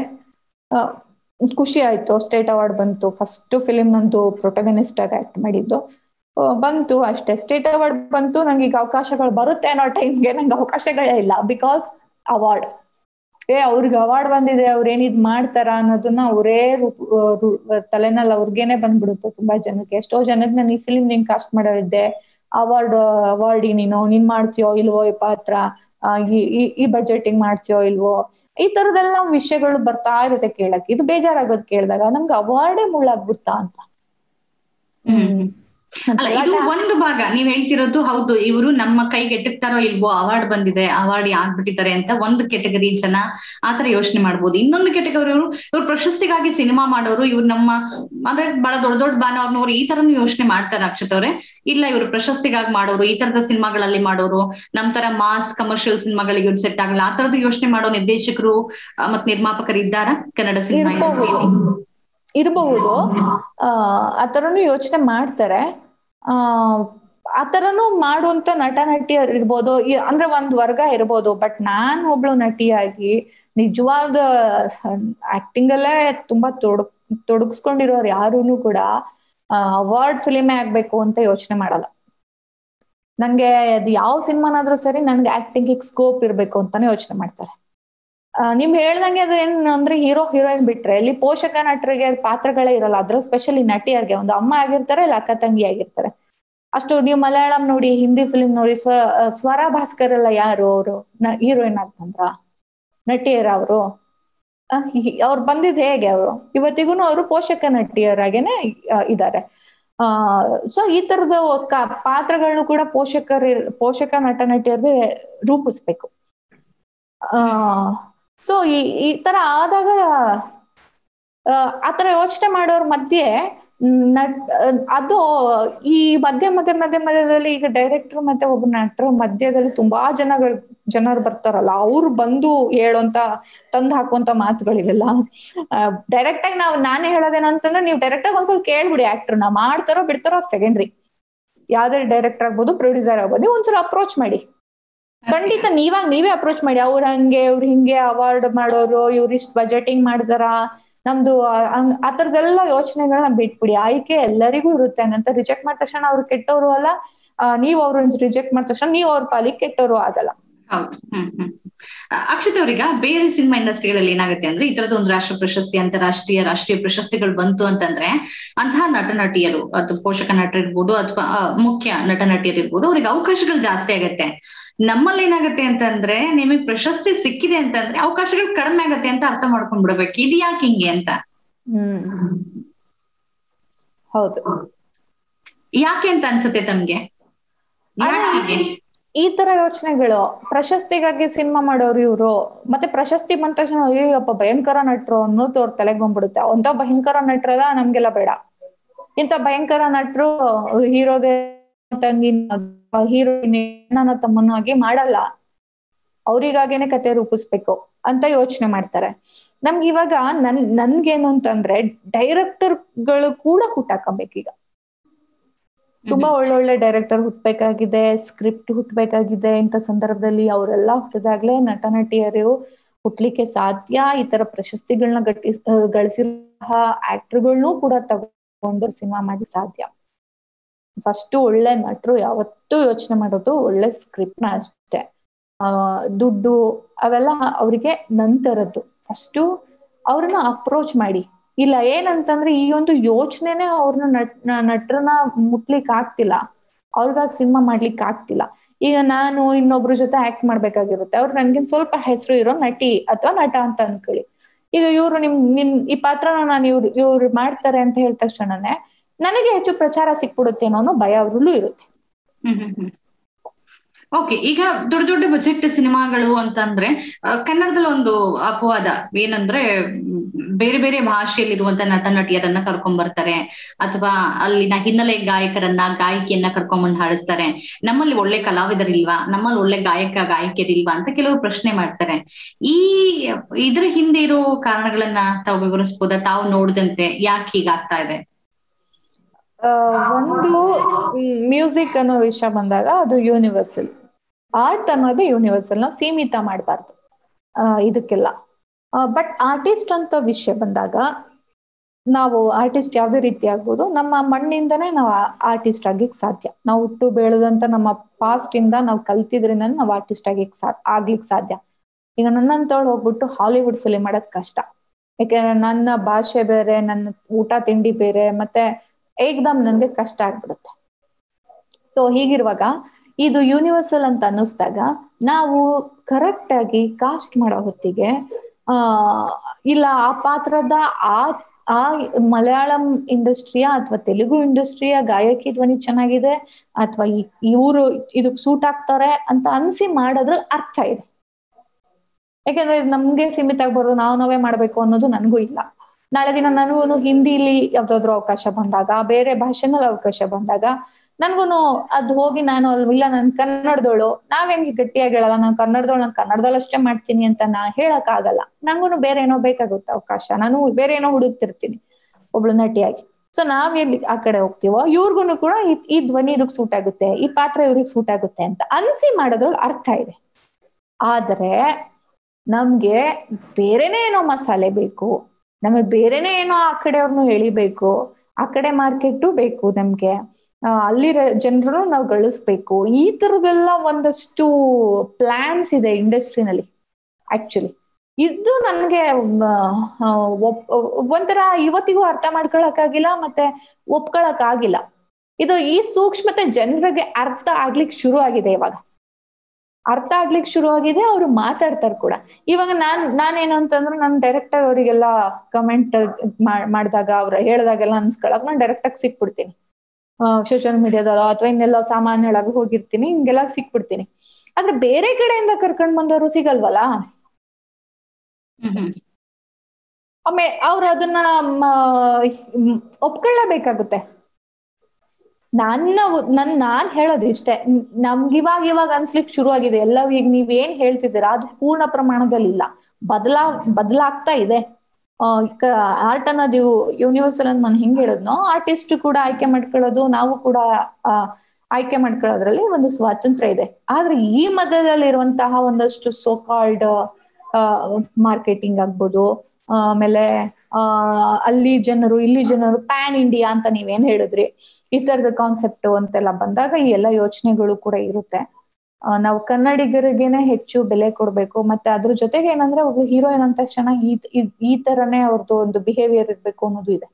ಖುಷಿ ಆಯ್ತು ಸ್ಟೇಟ್ ಅವಾರ್ಡ್ ಬಂತು ಫಸ್ಟ್ ಫಿಲಿಂ ನಂದು ಪ್ರೊಟಗನಿಸ್ಟ್ ಆಗಿ ಆಕ್ಟ್ ಮಾಡಿದ್ದು ಆ, ಬಂತು ಅಷ್ಟೇ ಸ್ಟೇಟ್ ಅವಾರ್ಡ್ ಬಂತು ನಂಗೆ ಈಗ ಅವಕಾಶಗಳು ಬರುತ್ತೆ ಅನ್ನೋ ಟೈಮ್ಗೆ ನಂಗೆ ಅವಕಾಶಗಳೇ ಇಲ್ಲ ಬಿಕಾಸ್ ಅವಾರ್ಡ್ ಏ ಅವ್ರಿಗೆ ಅವಾರ್ಡ್ ಬಂದಿದೆ ಅವ್ರ ಏನಿದ್ ಮಾಡ್ತಾರ ಅನ್ನೋದನ್ನ ಅವರೇ ತಲೆನಲ್ಲಿ ಅವ್ರಿಗೇನೆ ಬಂದ್ಬಿಡುತ್ತೆ ತುಂಬಾ ಜನಕ್ಕೆ ಎಷ್ಟೋ ಜನಕ್ಕೆ ನಾನು ಈ ಫಿಲಿಂ ನಿಂಗ್ ಕಾಸ್ಟ್ ಮಾಡೋರಿದ್ದೆ ಅವಾರ್ಡ್ ಅವಾರ್ಡಿ ನೀನು ನೀನ್ ಮಾಡ್ತೀಯೋ ಇಲ್ವೋ ಈ ಪಾತ್ರ ಆ, ಈ- ಈ- ಈ ಬಜೆಟಿಂಗ್ ಮಾಡ್ತೀಯೋ ಇಲ್ವೋ ಈ ತರದೆಲ್ಲ ವಿಷಯಗಳು ಬರ್ತಾ ಇರುತ್ತೆ ಕೇಳಕ್ ಇದು ಬೇಜಾರಾಗೋದ್ ಕೇಳಿದಾಗ ನಮ್ಗೆ ಅವಾರ್ಡೇ ಮುಳ್ಳಾಗ್ಬಿಡ್ತಾ ಅಂತ ಹ್ಮ್ ಅಲ್ಲ ಇದು ಒಂದು ಭಾಗ ನೀವ್ ಹೇಳ್ತಿರೋದು ಹೌದು ಇವರು ನಮ್ಮ ಕೈಗೆ ಎಟಕ್ತಾರೋ ಇಲ್ವೋ ಅವಾರ್ಡ್ ಬಂದಿದೆ ಅವಾರ್ಡ್ ಆಗ್ಬಿಟ್ಟಿದ್ದಾರೆ ಅಂತ ಒಂದು ಕೆಟಗರಿ ಜನ ಆತರ ಯೋಚನೆ ಮಾಡ್ಬೋದು ಇನ್ನೊಂದು ಕೆಟಗರಿ ಅವರು ಇವ್ರು ಪ್ರಶಸ್ತಿಗಾಗಿ ಸಿನಿಮಾ ಮಾಡೋರು ಇವ್ರು ನಮ್ಮ ಅಂದ್ರೆ ಬಹಳ ದೊಡ್ಡ ದೊಡ್ಡ ಬಾನವ್ರನವ್ರು ಈ ತರನು ಯೋಚನೆ ಮಾಡ್ತಾರೆ ಅಕ್ಷತ್ ಅವ್ರೆ ಇಲ್ಲ ಇವ್ರು ಪ್ರಶಸ್ತಿಗಾಗಿ ಮಾಡೋರು ಈ ತರದ ಸಿನಿಮಾಗಳಲ್ಲಿ ಮಾಡೋರು ನಮ್ ತರ ಮಾಸ್ ಕಮರ್ಷಿಯಲ್ ಸಿನಿಮಾಗಳಿಗೆ ಇವ್ರು ಸೆಟ್ ಆಗಲ್ಲ ಆ ತರದ್ದು ಯೋಚನೆ ಮಾಡೋ ನಿರ್ದೇಶಕರು ಆ, ಮತ್ ನಿರ್ಮಾಪಕರು ಇದ್ದಾರ ಕನ್ನಡ ಸಿನಿಮಾ ಇರ್ಬಹುದು ಇರಬಹುದು ಆ ಆತರನು ಯೋಚನೆ ಮಾಡ್ತಾರೆ ಆ ಆತರನು ಮಾಡುವಂತ ನಟ ನಟಿಯರ್ ಇರ್ಬೋದು ಈ- ಅಂದ್ರೆ ಒಂದ್ ವರ್ಗ ಇರ್ಬೋದು ಬಟ್ ನಾನ್ ಒಬ್ಳು ನಟಿಯಾಗಿ ನಿಜವಾದ ಆಕ್ಟಿಂಗ್ ಅಲ್ಲೇ ತುಂಬಾ ತೊಡಗ್ ತೊಡಗಿಸ್ಕೊಂಡಿರೋರು ಯಾರೂನು ಕೂಡ ಅವಾರ್ಡ್ ಫಿಲಿಮೇ ಆಗ್ಬೇಕು ಅಂತ ಯೋಚನೆ ಮಾಡಲ್ಲ ನಂಗೆ ಅದು ಯಾವ ಸಿನಿಮಾನಾದ್ರೂ ಸರಿ ನನ್ಗೆ ಆಕ್ಟಿಂಗ್ ಸ್ಕೋಪ್ ಇರ್ಬೇಕು ಅಂತಾನೆ ಯೋಚನೆ ಮಾಡ್ತಾರೆ ಆ, ನಿಮ್ ಹೇಳ್ದಂಗೆ ಅದು ಏನ್ ಅಂದ್ರೆ ಹೀರೋ ಹೀರೋಯಿನ್ ಬಿಟ್ರೆ ಇಲ್ಲಿ ಪೋಷಕ ನಟರಿಗೆ ಪಾತ್ರಗಳೇ ಇರಲ್ಲ ಅದ್ರ ಸ್ಪೆಷಲಿ ನಟಿಯರ್ಗೆ ಒಂದು ಅಮ್ಮ ಆಗಿರ್ತಾರೆ ಇಲ್ಲ ಅಕ್ಕ ತಂಗಿ ಆಗಿರ್ತಾರೆ ಅಷ್ಟು ನೀವು ಮಲಯಾಳಂ ನೋಡಿ ಹಿಂದಿ ಫಿಲ್ಮ್ ನೋಡಿ ಸ್ವ ಆ, ಸ್ವರ ಭಾಸ್ಕರ್ ಎಲ್ಲ ಯಾರು ಅವರು ಹೀರೋಯಿನ್ ಆಗಿ ಬಂದ್ರ ನಟಿಯರ ಅವರು ಅವ್ರು ಬಂದಿದ್ ಹೇಗೆ ಅವರು ಇವತ್ತಿಗೂ ಅವರು ಪೋಷಕ ನಟಿಯರಾಗೇನೆ ಇದ್ದಾರೆ ಆ ಸೊ ಈ ತರದ ಕ- ಪಾತ್ರಗಳನ್ನು ಕೂಡ ಪೋಷಕರ ಪೋಷಕ ನಟ ನಟಿಯರಿಗೆ ರೂಪಿಸ್ಬೇಕು ಆ ಸೊ ಈ ಈ ತರ ಆದಾಗ ಆ, ಆತರ ಯೋಚನೆ ಮಾಡೋರ್ ಮಧ್ಯೆ ಮ್, ನಟ್ ಅದು ಈ ಮಧ್ಯ ಮಧ್ಯ ಮಧ್ಯ ಮಧ್ಯದಲ್ಲಿ ಈಗ ಡೈರೆಕ್ಟರ್ ಮತ್ತೆ ಒಬ್ಬ ನಟರ ಮಧ್ಯದಲ್ಲಿ ತುಂಬಾ ಜನಗಳು ಜನರು ಬರ್ತಾರಲ್ಲ ಅವ್ರು ಬಂದು ಹೇಳೋಂತ ತಂದ್ ಹಾಕುವಂತ ಮಾತುಗಳಿವೆಲ್ಲ ಡೈರೆಕ್ಟ್ ಆಗಿ ನಾವು ನಾನೇ ಹೇಳೋದೇನು ಅಂತಂದ್ರೆ ನೀವು ಡೈರೆಕ್ಟ್ ಆಗಿ ಒಂದ್ಸಲ ಕೇಳ್ಬಿಡಿ ಆಕ್ಟರ್ನ ಮಾಡ್ತಾರೋ ಬಿಡ್ತಾರೋ ಸೆಕೆಂಡ್ರಿ ಯಾವ್ದೇ ಡೈರೆಕ್ಟರ್ ಆಗ್ಬೋದು ಪ್ರೊಡ್ಯೂಸರ್ ಆಗ್ಬೋದು ನೀವು ಒಂದ್ಸಲ ಅಪ್ರೋಚ್ ಮಾಡಿ ಖಂಡಿತ ನೀವಾಗ ನೀವೇ ಅಪ್ರೋಚ್ ಮಾಡಿ ಅವ್ರ ಹಂಗೆ ಇವ್ರು ಹಿಂಗೆ ಅವಾರ್ಡ್ ಮಾಡೋರು ಇವ್ರು ಇಷ್ಟ ಬಜೆಟಿಂಗ್ ಮಾಡ್ತಾರ ನಮ್ದು ಆ- ಹಂಗ್- ಆ ತರದೆಲ್ಲ ಯೋಚನೆಗಳನ್ನ ಬಿಟ್ಬಿಡಿ ಆಯ್ಕೆ ಎಲ್ಲರಿಗೂ ಇರುತ್ತೆ ಹಂಗಂತ ರಿಜೆಕ್ಟ್ ಮಾಡಿದ ತಕ್ಷಣ ಅವ್ರು ಕೆಟ್ಟವರು ಅಲ್ಲ ಆ, ನೀವ್ ಅವ್ರನ್ನ ರಿಜೆಕ್ಟ್ ಮಾಡಿದ ತಕ್ಷಣ ನೀವ್ ಅವ್ರ ಪಾಲಿಗೆ ಕೆಟ್ಟವರು ಆಗಲ್ಲ ಹೌದು ಹ್ಮ್ ಹ್ಮ್ ಆ, ಅಕ್ಷತ್ ಅವ್ರೀಗ ಬೇರೆ ಸಿನಿಮಾ ಇಂಡಸ್ಟ್ರಿಗಳಲ್ಲಿ ಏನಾಗುತ್ತೆ ಅಂದ್ರೆ ಈ ತರದ ಒಂದು ರಾಷ್ಟ್ರ ಪ್ರಶಸ್ತಿ ಅಂತಾರಾಷ್ಟ್ರೀಯ ರಾಷ್ಟ್ರೀಯ ಪ್ರಶಸ್ತಿಗಳು ಬಂತು ಅಂತಂದ್ರೆ ಅಂತಹ ನಟ ನಟಿಯರು ಅದು ಪೋಷಕ ನಟರಿರ್ಬೋದು ಅಥವಾ ಆ, ಮುಖ್ಯ ನಟ ನಟಿಯರಿರ್ಬೋದು ಅವ್ರಿಗೆ ಅವಕಾಶಗಳು ಜಾಸ್ತಿ ಆಗತ್ತೆ ನಮ್ಮಲ್ಲಿ ಏನಾಗುತ್ತೆ ಅಂತಂದ್ರೆ ನಿಮಗೆ ಪ್ರಶಸ್ತಿ ಸಿಕ್ಕಿದೆ ಅಂತಂದ್ರೆ ಅವಕಾಶಗಳು ಕಡಿಮೆ ಆಗತ್ತೆ ಅಂತ ಅರ್ಥ ಮಾಡ್ಕೊಂಡ್ ಬಿಡ್ಬೇಕು ಇದು ಯಾಕೆ ಹಿಂಗೆ ಅಂತ ಹ್ಮ್ ಹೌದು ಯಾಕೆ ಅಂತ ಅನ್ಸುತ್ತೆ ತಮ್ಗೆ ಯಾಕೆ ಹೀಗೆ ಈ ತರ ಯೋಚನೆಗಳು ಪ್ರಶಸ್ತಿಗಾಗಿ ಸಿನಿಮಾ ಮಾಡೋರು ಇವ್ರು ಮತ್ತೆ ಪ್ರಶಸ್ತಿ ಬಂದ ತಕ್ಷಣ ಅಯ್ಯಪ್ಪ ಭಯಂಕರ ನಟರು ಅನ್ನೋದು ಅವ್ರ ತಲೆಗೆ ಬಂದ್ಬಿಡುತ್ತೆ ಅಂತ ಭಯಂಕರ ನಟರೆಲ್ಲ ನಮ್ಗೆಲ್ಲ ಬೇಡ ಇಂಥ ಭಯಂಕರ ನಟರು ಹೀರೋಗೆ ತಂಗಿ ಹೀರೋಯಿನ್ ನನ್ನ ತಮ್ಮನ ಆಗಿ ಮಾಡಲ್ಲ ಅವ್ರಿಗಾಗೇನೆ ಕತೆ ರೂಪಿಸ್ಬೇಕು ಅಂತ ಯೋಚನೆ ಮಾಡ್ತಾರೆ ನಮ್ಗೆ ಇವಾಗ ನನ್ ನನ್ಗೇನು ಅಂತಂದ್ರೆ ಡೈರೆಕ್ಟರ್ಗಳು ಕೂಡ ಹುಟ್ಟಾಕಬೇಕೀಗ ತುಂಬಾ ಒಳ್ಳೊಳ್ಳೆ ಡೈರೆಕ್ಟರ್ ಹುಟ್ಬೇಕಾಗಿದೆ ಸ್ಕ್ರಿಪ್ಟ್ ಹುಟ್ಬೇಕಾಗಿದೆ ಇಂಥ ಸಂದರ್ಭದಲ್ಲಿ ಅವರೆಲ್ಲ ಹುಟ್ಟಿದಾಗ್ಲೇ ನಟ ನಟಿಯರು ಹುಟ್ಲಿಕ್ಕೆ ಸಾಧ್ಯ ಈ ತರ ಪ್ರಶಸ್ತಿಗಳನ್ನ ಗಟ್ಟಿ ಗಳಿಸಿರೋ ಆಕ್ಟರ್ಗಳನ್ನೂ ಕೂಡ ತಗೊಂಡು ಸಿನಿಮಾ ಮಾಡಿ ಸಾಧ್ಯ ಫಸ್ಟ್ ಒಳ್ಳೆ ನಟರು ಯಾವತ್ತೂ ಯೋಚನೆ ಮಾಡೋದು ಒಳ್ಳೆ ಸ್ಕ್ರಿಪ್ಟ್ ನ ಅಷ್ಟೇ ಆ ದುಡ್ಡು ಅವೆಲ್ಲ ಅವರಿಗೆ ನಂತರದ್ದು ಫಸ್ಟು ಅವ್ರನ್ನ ಅಪ್ರೋಚ್ ಮಾಡಿ ಇಲ್ಲ ಏನಂತಂದ್ರೆ ಈ ಒಂದು ಯೋಚನೆನೆ ಅವ್ರನ್ನ ನಟ್ ನಟರನ್ನ ಮುಟ್ಲಿಕ್ ಆಗ್ತಿಲ್ಲ ಅವ್ರಿಗಾಗಿ ಸಿನಿಮಾ ಮಾಡ್ಲಿಕ್ ಆಗ್ತಿಲ್ಲ ಈಗ ನಾನು ಇನ್ನೊಬ್ರ ಜೊತೆ ಆಕ್ಟ್ ಮಾಡ್ಬೇಕಾಗಿರುತ್ತೆ ಅವ್ರು ನನ್ಗಿನ್ ಸ್ವಲ್ಪ ಹೆಸರು ಇರೋ ನಟಿ ಅಥವಾ ನಟ ಅಂತ ಅನ್ಕೊಳ್ಳಿ ಈಗ ಇವ್ರು ನಿಮ್ ನಿಮ್ ಈ ಪಾತ್ರನ ನಾನು ಇವ್ರು ಇವ್ರು ಮಾಡ್ತಾರೆ ಅಂತ ಹೇಳಿದ ತಕ್ಷಣನೇ ನನಗೆ ಹೆಚ್ಚು ಪ್ರಚಾರ ಸಿಕ್ಬಿಡುತ್ತೇನೋ ಅನ್ನೋ ಭಯ ಅವ್ರಲ್ಲೂ ಇರುತ್ತೆ ಹ್ಮ್ ಹ್ಮ್ ಹ್ಮ್ ಓಕೆ ಈಗ ದೊಡ್ಡ ದೊಡ್ಡ ಬಜೆಟ್ ಸಿನಿಮಾಗಳು ಅಂತಂದ್ರೆ ಆ, ಕನ್ನಡದಲ್ಲಿ ಒಂದು ಅಪವಾದ ಏನಂದ್ರೆ ಮ್, ಬೇರೆ ಬೇರೆ ಭಾಷೆಯಲ್ಲಿರುವಂತ ನಟ ನಟಿಯರನ್ನ ಕರ್ಕೊಂಡ್ ಬರ್ತಾರೆ ಅಥವಾ ಅಲ್ಲಿನ ಹಿನ್ನೆಲೆ ಗಾಯಕರನ್ನ ಗಾಯಕಿಯನ್ನ ಕರ್ಕೊಂಡ್ಬಂದು ಹಾಡಿಸ್ತಾರೆ ನಮ್ಮಲ್ಲಿ ಒಳ್ಳೆ ಕಲಾವಿದರಿಲ್ವಾ ನಮ್ಮಲ್ಲಿ ಒಳ್ಳೆ ಗಾಯಕ ಗಾಯಕಿಯರಿಲ್ವಾ ಅಂತ ಕೆಲವರು ಪ್ರಶ್ನೆ ಮಾಡ್ತಾರೆ ಈ ಇದ್ರ ಹಿಂದೆ ಇರೋ ಕಾರಣಗಳನ್ನ ತಾವು ವಿವರಿಸ್ಬೋದಾ ತಾವು ನೋಡಿದಂತೆ ಯಾಕೆ ಹೀಗಾಗ್ತಾ ಇದೆ ಆ, ಒಂದು ಮ್ಯೂಸಿಕ್ ಅನ್ನೋ ವಿಷಯ ಬಂದಾಗ ಅದು ಯೂನಿವರ್ಸಲ್ ಆರ್ಟ್ ಅನ್ನೋದೇ ಯೂನಿವರ್ಸಲ್ ನಾವು ಸೀಮಿತ ಮಾಡಬಾರ್ದು ಇದಕ್ಕೆಲ್ಲ ಬಟ್ ಆರ್ಟಿಸ್ಟ್ ಅಂತ ವಿಷಯ ಬಂದಾಗ ನಾವು ಆರ್ಟಿಸ್ಟ್ ಯಾವುದೇ ರೀತಿ ಆಗ್ಬೋದು ನಮ್ಮ ಮಣ್ಣಿಂದನೇ ನಾವು ಆರ್ಟಿಸ್ಟ್ ಆಗಿಕ್ ಸಾಧ್ಯ ನಾವು ಹುಟ್ಟು ಬೆಳೆದಂತ ನಮ್ಮ ಪಾಸ್ಟ್ ಇಂದ ನಾವು ಕಲ್ತಿದ್ರಿಂದ ನಾವು ಆರ್ಟಿಸ್ಟ್ ಆಗಿಕ್ ಸಾ ಆಗ್ಲಿಕ್ಕೆ ಸಾಧ್ಯ ಈಗ ನನ್ನಂತವಳು ಹೋಗ್ಬಿಟ್ಟು ಹಾಲಿವುಡ್ ಫಿಲಿಮ್ ಮಾಡೋದ್ ಕಷ್ಟ ಯಾಕೆಂದ್ರೆ ನನ್ನ ಭಾಷೆ ಬೇರೆ ನನ್ನ ಊಟ ತಿಂಡಿ ಬೇರೆ ಮತ್ತೆ ಏಕ್ದಮ್ ನನ್ಗೆ ಕಷ್ಟ ಆಗ್ಬಿಡುತ್ತೆ ಸೊ ಹೀಗಿರುವಾಗ ಇದು ಯೂನಿವರ್ಸಲ್ ಅಂತ ಅನ್ನಿಸ್ದಾಗ ನಾವು ಕರೆಕ್ಟ್ ಆಗಿ ಕಾಸ್ಟ್ ಮಾಡೋ ಹೊತ್ತಿಗೆ ಆ ಇಲ್ಲ ಆ ಪಾತ್ರದ ಆ ಆ ಮಲಯಾಳಂ ಇಂಡಸ್ಟ್ರಿಯ ಅಥವಾ ತೆಲುಗು ಇಂಡಸ್ಟ್ರಿಯ ಗಾಯಕಿ ಧ್ವನಿ ಚೆನ್ನಾಗಿದೆ ಅಥವಾ ಇವರು ಇದಕ್ ಸೂಟ್ ಆಗ್ತಾರೆ ಅಂತ ಅನ್ಸಿ ಮಾಡೋದ್ರಲ್ಲಿ ಅರ್ಥ ಇದೆ ಯಾಕಂದ್ರೆ ಇದು ನಮ್ಗೆ ಸೀಮಿತ ಆಗ್ಬಾರ್ದು ನಾವು ನಾವೇ ಮಾಡ್ಬೇಕು ಅನ್ನೋದು ನನಗೂ ಇಲ್ಲ ನಾಳೆ ದಿನ ನನಗೂ ಹಿಂದಿಲಿ ಯಾವ್ದಾದ್ರು ಅವಕಾಶ ಬಂದಾಗ ಬೇರೆ ಭಾಷೆನಲ್ಲಿ ಅವಕಾಶ ಬಂದಾಗ ನನ್ಗೂನು ಅದ್ ಹೋಗಿ ನಾನು ಅಲ್ಲಿ ಇಲ್ಲ ನಾನು ಕನ್ನಡದವಳು ನಾವೇನ್ ಗಟ್ಟಿಯಾಗಿ ಹೇಳಲ್ಲ ನಾನು ಕನ್ನಡದವಳು ನಾನು ಕನ್ನಡದಲ್ಲಿ ಅಷ್ಟೇ ಮಾಡ್ತೀನಿ ಅಂತ ನಾ ಹೇಳಕ್ ಆಗಲ್ಲ ನನ್ಗೂನು ಬೇರೆ ಏನೋ ಬೇಕಾಗುತ್ತೆ ಅವಕಾಶ ನಾನು ಬೇರೆ ಏನೋ ಹುಡುಕ್ತಿರ್ತೀನಿ ಒಬ್ಳು ನಟಿಯಾಗಿ ಸೊ ನಾವ್ ಎಲ್ಲಿ ಆ ಕಡೆ ಹೋಗ್ತೀವೋ ಇವ್ರಿಗೂ ಕೂಡ ಈ- ಈ ಧ್ವನಿ ಇದಕ್ ಸೂಟ್ ಆಗುತ್ತೆ ಈ ಪಾತ್ರ ಇವ್ರಿಗೆ ಸೂಟ್ ಆಗುತ್ತೆ ಅಂತ ಅನ್ಸಿ ಮಾಡೋದ್ರೊಳಗೆ ಅರ್ಥ ಇದೆ ಆದ್ರೆ ನಮ್ಗೆ ಬೇರೆನೇ ಏನೋ ಮಸಾಲೆ ಬೇಕು ನಮಗೆ ಬೇರೆನೇ ಏನೋ ಆ ಕಡೆಯವ್ರನ್ನು ಎಳಿಬೇಕು ಆ ಕಡೆ ಮಾರ್ಕೆಟು ಬೇಕು ನಮ್ಗೆ ಆ, ಅಲ್ಲಿ ಜನರು ನಾವು ಗಳಿಸ್ಬೇಕು ಈ ತರದೆಲ್ಲ ಒಂದಷ್ಟು ಪ್ಲಾನ್ಸ್ ಇದೆ ಇಂಡಸ್ಟ್ರಿನಲ್ಲಿ ಆಕ್ಚುಲಿ ಇದು ನನ್ಗೆ ಮ, ಆ, ಒಪ್- ಒಂಥರ ಇವತ್ತಿಗೂ ಅರ್ಥ ಮಾಡ್ಕೊಳಕ್ಕಾಗಿಲ್ಲ ಮತ್ತೆ ಒಪ್ಕೊಳಕ್ ಆಗಿಲ್ಲ ಇದು ಈ ಸೂಕ್ಷ್ಮತೆ ಜನರಿಗೆ ಅರ್ಥ ಆಗ್ಲಿಕ್ಕೆ ಶುರು ಆಗಿದೆ ಇವಾಗ ಅರ್ಥ ಆಗ್ಲಿಕ್ಕೆ ಶುರು ಆಗಿದೆ ಅವ್ರು ಮಾತಾಡ್ತಾರೆ ಕೂಡ ಇವಾಗ ನಾನ್ ನಾನೇನು ಅಂತಂದ್ರೆ ನಾನು ಡೈರೆಕ್ಟ್ ಆಗಿ ಅವರಿಗೆಲ್ಲ ಕಮೆಂಟ್ ಮಾಡಿದಾಗ ಅವ್ರು ಹೇಳ್ದಾಗೆಲ್ಲ ಅನ್ಸ್ಕೊಳಕ್ ನಾನು ಡೈರೆಕ್ಟ್ ಆಗಿ ಸಿಕ್ಬಿಡ್ತೀನಿ ಸೋಷಿಯಲ್ ಮೀಡಿಯಾದಲ್ಲ ಅಥವಾ ಇನ್ನೆಲ್ಲ ಸಾಮಾನ್ಯಳಾಗಿ ಹೋಗಿರ್ತೀನಿ ಹಿಂಗೆಲ್ಲ ಸಿಕ್ಬಿಡ್ತೀನಿ ಆದ್ರೆ ಬೇರೆ ಕಡೆಯಿಂದ ಕರ್ಕೊಂಡ್ ಬಂದವರು ಸಿಗಲ್ವಲ್ಲ ಹ್ಮ್ ಹ್ಮ್ ಆಮೇಲೆ ಅವ್ರು ಅದನ್ನ ಮ- ಮ್, ಒಪ್ಕೊಳ್ಳೇಬೇಕಾಗುತ್ತೆ ನನ್ನ ಉ- ನನ್ ನಾನ್ ಹೇಳೋದು ಇಷ್ಟೇ ನ್- ನಮ್ಗ್ ಇವಾಗ ಇವಾಗ ಅನ್ಸ್ಲಿಕ್ ಶುರು ಆಗಿದೆ ಎಲ್ಲ ಈಗ ನೀವೇನ್ ಹೇಳ್ತಿದ್ದೀರಾ ಅದು ಪೂರ್ಣ ಪ್ರಮಾಣದಲ್ಲಿ ಇಲ್ಲ ಬದಲಾ ಬದಲಾಗ್ತಾ ಇದೆ ಆರ್ಟ್ ಅನ್ನೋದು ಯೂನಿವರ್ಸಲ್ ಅಂತ ನಾನು ಹೆಂಗ್ ಹೇಳಿದ್ನೋ ಆರ್ಟಿಸ್ಟ್ ಕೂಡ ಆಯ್ಕೆ ಮಾಡ್ಕೊಳ್ಳೋದು ನಾವು ಕೂಡ ಆ, ಆಯ್ಕೆ ಮಾಡ್ಕೊಳ್ಳೋದ್ರಲ್ಲಿ ಒಂದು ಸ್ವಾತಂತ್ರ್ಯ ಇದೆ ಆದ್ರೆ ಈ ಮಧ್ಯದಲ್ಲಿ ಇರುವಂತಹ ಒಂದಷ್ಟು ಸೋಕಾಲ್ಡ್ ಮಾರ್ಕೆಟಿಂಗ್ ಆಗ್ಬೋದು ಆಮೇಲೆ ಆ ಅಲ್ಲಿ ಜನರು ಇಲ್ಲಿ ಜನರು ಪ್ಯಾನ್ ಇಂಡಿಯಾ ಅಂತ ನೀವೇನ್ ಹೇಳಿದ್ರಿ ಈ ತರದ ಕಾನ್ಸೆಪ್ಟ್ ಅಂತೆಲ್ಲ ಬಂದಾಗ ಈ ಎಲ್ಲ ಯೋಚನೆಗಳು ಕೂಡ ಇರುತ್ತೆ ಆ, ನಾವು ಕನ್ನಡಿಗರಿಗೆನೆ ಹೆಚ್ಚು ಬೆಲೆ ಕೊಡ್ಬೇಕು ಮತ್ತೆ ಅದ್ರ ಜೊತೆಗೆ ಏನಂದ್ರೆ ಒಬ್ರು ಹೀರೋಯಿನ್ ಅಂದ ತಕ್ಷಣ ಈ ಈ- ಈ ತರನೇ ಅವ್ರದ್ದು ಒಂದು ಬಿಹೇವಿಯರ್ ಇರ್ಬೇಕು ಅನ್ನೋದು ಇದೆ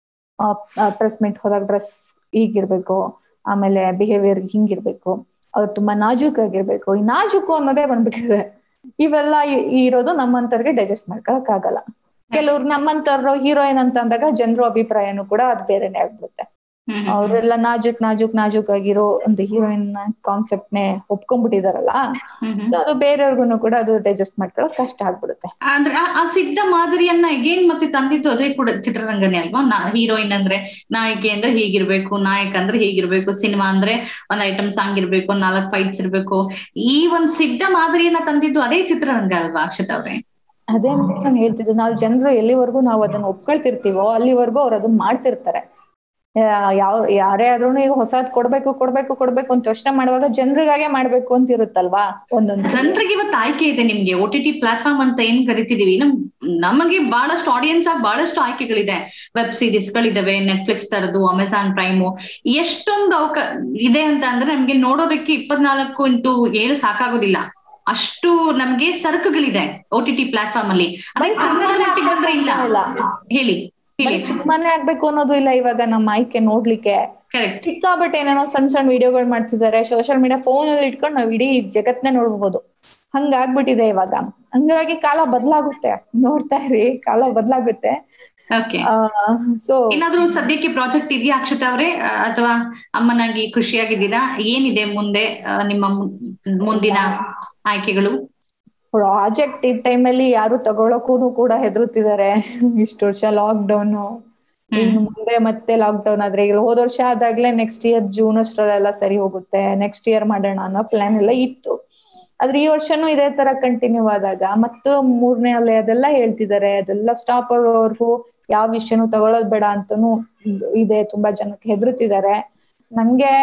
ಪ್ರೆಸ್ ಮೀಟ್ ಹೋದಾಗ ಡ್ರೆಸ್ ಹೀಗಿರ್ಬೇಕು ಆಮೇಲೆ ಬಿಹೇವಿಯರ್ ಹಿಂಗಿರ್ಬೇಕು ಅವ್ರು ತುಂಬಾ ನಾಜೂಕ್ ಆಗಿರ್ಬೇಕು ಈ ನಾಜೂಕು ಅನ್ನೋದೇ ಬಂದ್ಬಿಟ್ಟಿದೆ ಇವೆಲ್ಲ ಇ- ಇರೋದು ನಮ್ಮಂತವ್ರಿಗೆ ಡೈಜೆಸ್ಟ್ ಮಾಡ್ಕೊಳಕ್ ಆಗಲ್ಲ ಕೆಲವ್ರು ನಮ್ಮಂತವ್ರು ಹೀರೋಯಿನ್ ಅಂತ ಅಂದಾಗ ಜನರ ಅಭಿಪ್ರಾಯನೂ ಕೂಡ ಅದು ಬೇರೆನೆ ಆಗ್ಬಿಡುತ್ತೆ ಹ್ಮ್ ಹ್ಮ್. ಅವರೆಲ್ಲ ನಾಜೂಕ್ ನಾಜೂಕ್ ನಾಜೂಕ್ ಆಗಿರೋ ಒಂದು ಹೀರೋಯಿನ್ ಕಾನ್ಸೆಪ್ಟ್ ನೇ ಒಪ್ಕೊಂಡ್ಬಿಟ್ಟಿದಾರಲ್ಲ ಹ್ಮ್ ಹ್ಮ್. ಸೊ ಅದು ಬೇರೆಯವ್ರಿಗೂ ಕೂಡ ಅದು ಡೈಜೆಸ್ಟ್ ಮಾಡ್ಕೊಳಕ್ ಕಷ್ಟ ಆಗ್ಬಿಡುತ್ತೆ ಅಂದ್ರೆ ಆ- ಆ ಸಿದ್ಧ ಮಾದರಿಯನ್ನ ಅಗೇನ್ ಮತ್ತೆ ತಂದಿದ್ದು ಅದೇ ಕೂಡ ಚಿತ್ರರಂಗನೇ ಅಲ್ವಾ ನಾ ಹೀರೋಯಿನ್ ಅಂದ್ರೆ ನಾಯಕಿ ಅಂದ್ರೆ ಹೀಗಿರ್ಬೇಕು ನಾಯಕ ಅಂದ್ರೆ ಹೀಗಿರ್ಬೇಕು ಸಿನಿಮಾ ಅಂದ್ರೆ ಒಂದ್ ಐಟಮ್ ಸಾಂಗ್ ಇರ್ಬೇಕು ನಾಲ್ಕ್ ಫೈಟ್ಸ್ ಇರ್ಬೇಕು ಈ ಒಂದ್ ಸಿದ್ಧ ಮಾದರಿಯನ್ನ ತಂದಿದ್ದು ಅದೇ ಚಿತ್ರರಂಗ ಅಲ್ವಾ ಅಕ್ಷತಾ ಅವ್ರೆ ಅದೇ ನಾನು ಹೇಳ್ತಿದ್ದು ನಾವು ಜನರು ಎಲ್ಲಿವರೆಗೂ ನಾವು ಅದನ್ನ ಒಪ್ಕೊಳ್ತಿರ್ತೀವೋ ಅಲ್ಲಿವರೆಗೂ ಅವ್ರು ಅದನ್ನ ಮಾಡ್ತಿರ್ತಾರೆ ಯಾ- ಯಾವ ಯಾರೇ ಆದ್ರೂ ಈಗ ಹೊಸದ್ ಕೊಡ್ಬೇಕು ಕೊಡ್ಬೇಕು ಕೊಡ್ಬೇಕು ಅಂತ ಯೋಚನೆ ಮಾಡುವಾಗ ಜನರಿಗಾಗೆ ಮಾಡ್ಬೇಕು ಅಂತ ಇರುತ್ತಲ್ವಾ ಒಂದೊಂದು ಜನರಿಗೆ ಇವತ್ತು ಆಯ್ಕೆ ಇದೆ ನಿಮ್ಗೆ ಒ ಟಿ ಟಿ ಪ್ಲಾಟ್ಫಾರ್ಮ್ ಅಂತ ಏನ್ ಕರಿತಿದೀವಿ ನಮ್ ನಮಗೆ ಬಹಳಷ್ಟು ಆಡಿಯನ್ಸ್ ಆಗಿ ಬಹಳಷ್ಟು ಆಯ್ಕೆಗಳಿದೆ ವೆಬ್ ಸೀರೀಸ್ ಗಳಿದಾವೆ ನೆಟ್ಫ್ಲಿಕ್ಸ್ ತರದ್ದು ಅಮೆಝಾನ್ ಪ್ರೈಮು ಎಷ್ಟೊಂದು ಅವಕ ಇದೆ ಅಂತ ಅಂದ್ರೆ ನಮ್ಗೆ ನೋಡೋದಕ್ಕೆ ಇಪ್ಪತ್ನಾಲ್ಕು ಇಂಟು ಏಳು ಸಾಕಾಗೋದಿಲ್ಲ ಅಷ್ಟು ನಮ್ಗೆ ಸರಕುಗಳಿದೆ ಒ ಟಿ ಟಿ ಪ್ಲಾಟ್ಫಾರ್ಮ್ ಅಲ್ಲಿ ಅದೇ ಬರೀ ಕನ್ನಡ ಸುಮ್ಮನೆ ಮಟ್ಟಿಗೆ ಬಂದ್ರೆ ಇಲ್ಲ ಇಲ್ಲ. ಹೇಳಿ ಹೇಳಿ ಸುಮ್ಮನೆ ಆಗ್ಬೇಕು ಅನ್ನೋದು ಇಲ್ಲ ಇವಾಗ ನಮ್ಮ ಆಯ್ಕೆ ನೋಡ್ಲಿಕ್ಕೆ ಕರೆಕ್ಟ್ ಸಿಕ್ಕಾಬಟ್ಟೆ ಏನೇನೋ ಸಣ್ಣ ಸಣ್ಣ ವಿಡಿಯೋಗಳು ಮಾಡ್ತಿದ್ದಾರೆ ಸೋಷಿಯಲ್ ಮೀಡಿಯಾ ಫೋನ್ ಅಲ್ಲಿ ಇಟ್ಕೊಂಡು ನಾವ್ ಇಡೀ ಜಗತ್ನೇ ನೋಡ್ಬೋದು ಹಂಗಾಗ್ಬಿಟ್ಟಿದೆ ಇವಾಗ ಹಂಗಾಗಿ ಕಾಲ ಬದಲಾಗುತ್ತೆ ನೋಡ್ತಾ ಇರಿ ಕಾಲ ಬದಲಾಗುತ್ತೆ ಓಕೆ ಸೊ ಏನಾದ್ರೂ ಸದ್ಯಕ್ಕೆ ಪ್ರಾಜೆಕ್ಟ್ ಇದೆಯಾ ಅಕ್ಷತಾ ಅವ್ರೆ ಆ, ಅಥವಾ ಅಮ್ಮನಾಗಿ ಖುಷಿಯಾಗಿದ್ದೀರಾ ಏನಿದೆ ಮುಂದೆ ಆ, ನಿಮ್ಮ ಮು- ಮುಂದಿನ ಆಯ್ಕೆಗಳು ಪ್ರಾಜೆಕ್ಟ್ ಈ ಟೈಮಲ್ಲಿ ಯಾರು ತಗೊಳಕ್ಕೂ ಕೂಡ ಹೆದರುತ್ತಿದ್ದಾರೆ ಇಷ್ಟು ವರ್ಷ ಲಾಕ್ ಡೌನ್ ಇನ್ನು ಮುಂದೆ ಮತ್ತೆ ಲಾಕ್ ಡೌನ್ ಆದ್ರೆ ಈಗ ಹೋದ ವರ್ಷ ಆದಾಗ್ಲೇ ನೆಕ್ಸ್ಟ್ ಇಯರ್ ಜೂನ್ ಅಷ್ಟರಲ್ಲೆಲ್ಲ ಸರಿ ಹೋಗುತ್ತೆ ನೆಕ್ಸ್ಟ್ ಇಯರ್ ಮಾಡೋಣ ಅನ್ನೋ ಪ್ಲಾನ್ ಎಲ್ಲ ಇತ್ತು ಆದ್ರೆ ಈ ವರ್ಷನೂ ಇದೇ ತರ ಕಂಟಿನ್ಯೂ ಆದಾಗ ಮತ್ತು ಮೂರನೇ ಅಲೆ ಅದೆಲ್ಲ ಹೇಳ್ತಿದ್ದಾರೆ ಅದೆಲ್ಲ ಸ್ಟಾಪ್ ಆಗೋವರೆಗೂ ಯಾವ ವಿಷಯನೂ ತಗೊಳ್ಳೋದ್ ಬೇಡ ಅಂತಾನು ಇದೆ ತುಂಬಾ ಜನಕ್ಕೆ ಹೆದರುತ್ತಿದ್ದಾರೆ ನಂಗೆ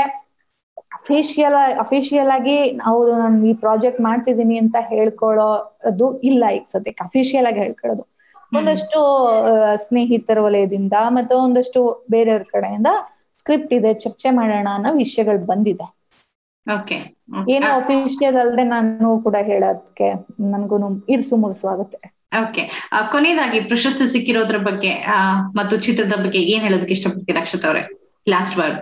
ಅಫಿಷಿಯಲ್ ಅಫಿಷಿಯಲ್ ಆಗಿ ಹೌದು ನಾನು ಈ ಪ್ರಾಜೆಕ್ಟ್ ಮಾಡ್ತಿದ್ದೀನಿ ಅಂತ ಹೇಳ್ಕೊಳ್ಳೋದು ಇಲ್ಲ ಈಗ ಸದ್ಯಕ್ಕೆ ಅಫಿಷಿಯಲ್ ಆಗಿ ಹೇಳ್ಕೊಳ್ಳೋದು ಒಂದಷ್ಟು ಆ, ಸ್ನೇಹಿತರ ವಲಯದಿಂದ ಮತ್ತೆ ಒಂದಷ್ಟು ಬೇರೆಯವ್ರ ಕಡೆಯಿಂದ ಸ್ಕ್ರಿಪ್ಟ್ ಇದೆ ಚರ್ಚೆ ಮಾಡೋಣ ಅನ್ನೋ ವಿಷಯಗಳು ಬಂದಿದೆ ಓಕೆ ಏನೋ ಅಫಿಷಿಯಲ್ ಅಲ್ಲದೆ ನಾನು ಕೂಡ ಹೇಳೋದಕ್ಕೆ ನನ್ಗೂನು ಇರ್ಸು ಮುರ್ಸು ಆಗುತ್ತೆ ಓಕೆ ಕೊನೆಯದಾಗಿ ಪ್ರಶಸ್ತಿ ಸಿಕ್ಕಿರೋದ್ರ ಬಗ್ಗೆ ಆ, ಮತ್ತು ಚಿತ್ರದ ಬಗ್ಗೆ ಏನ್ ಹೇಳೋದಕ್ಕೆ ಇಷ್ಟಪಡ್ತೀರಾ ಅಕ್ಷತಾ ಅವ್ರೆ ಲಾಸ್ಟ್ ವರ್ಡ್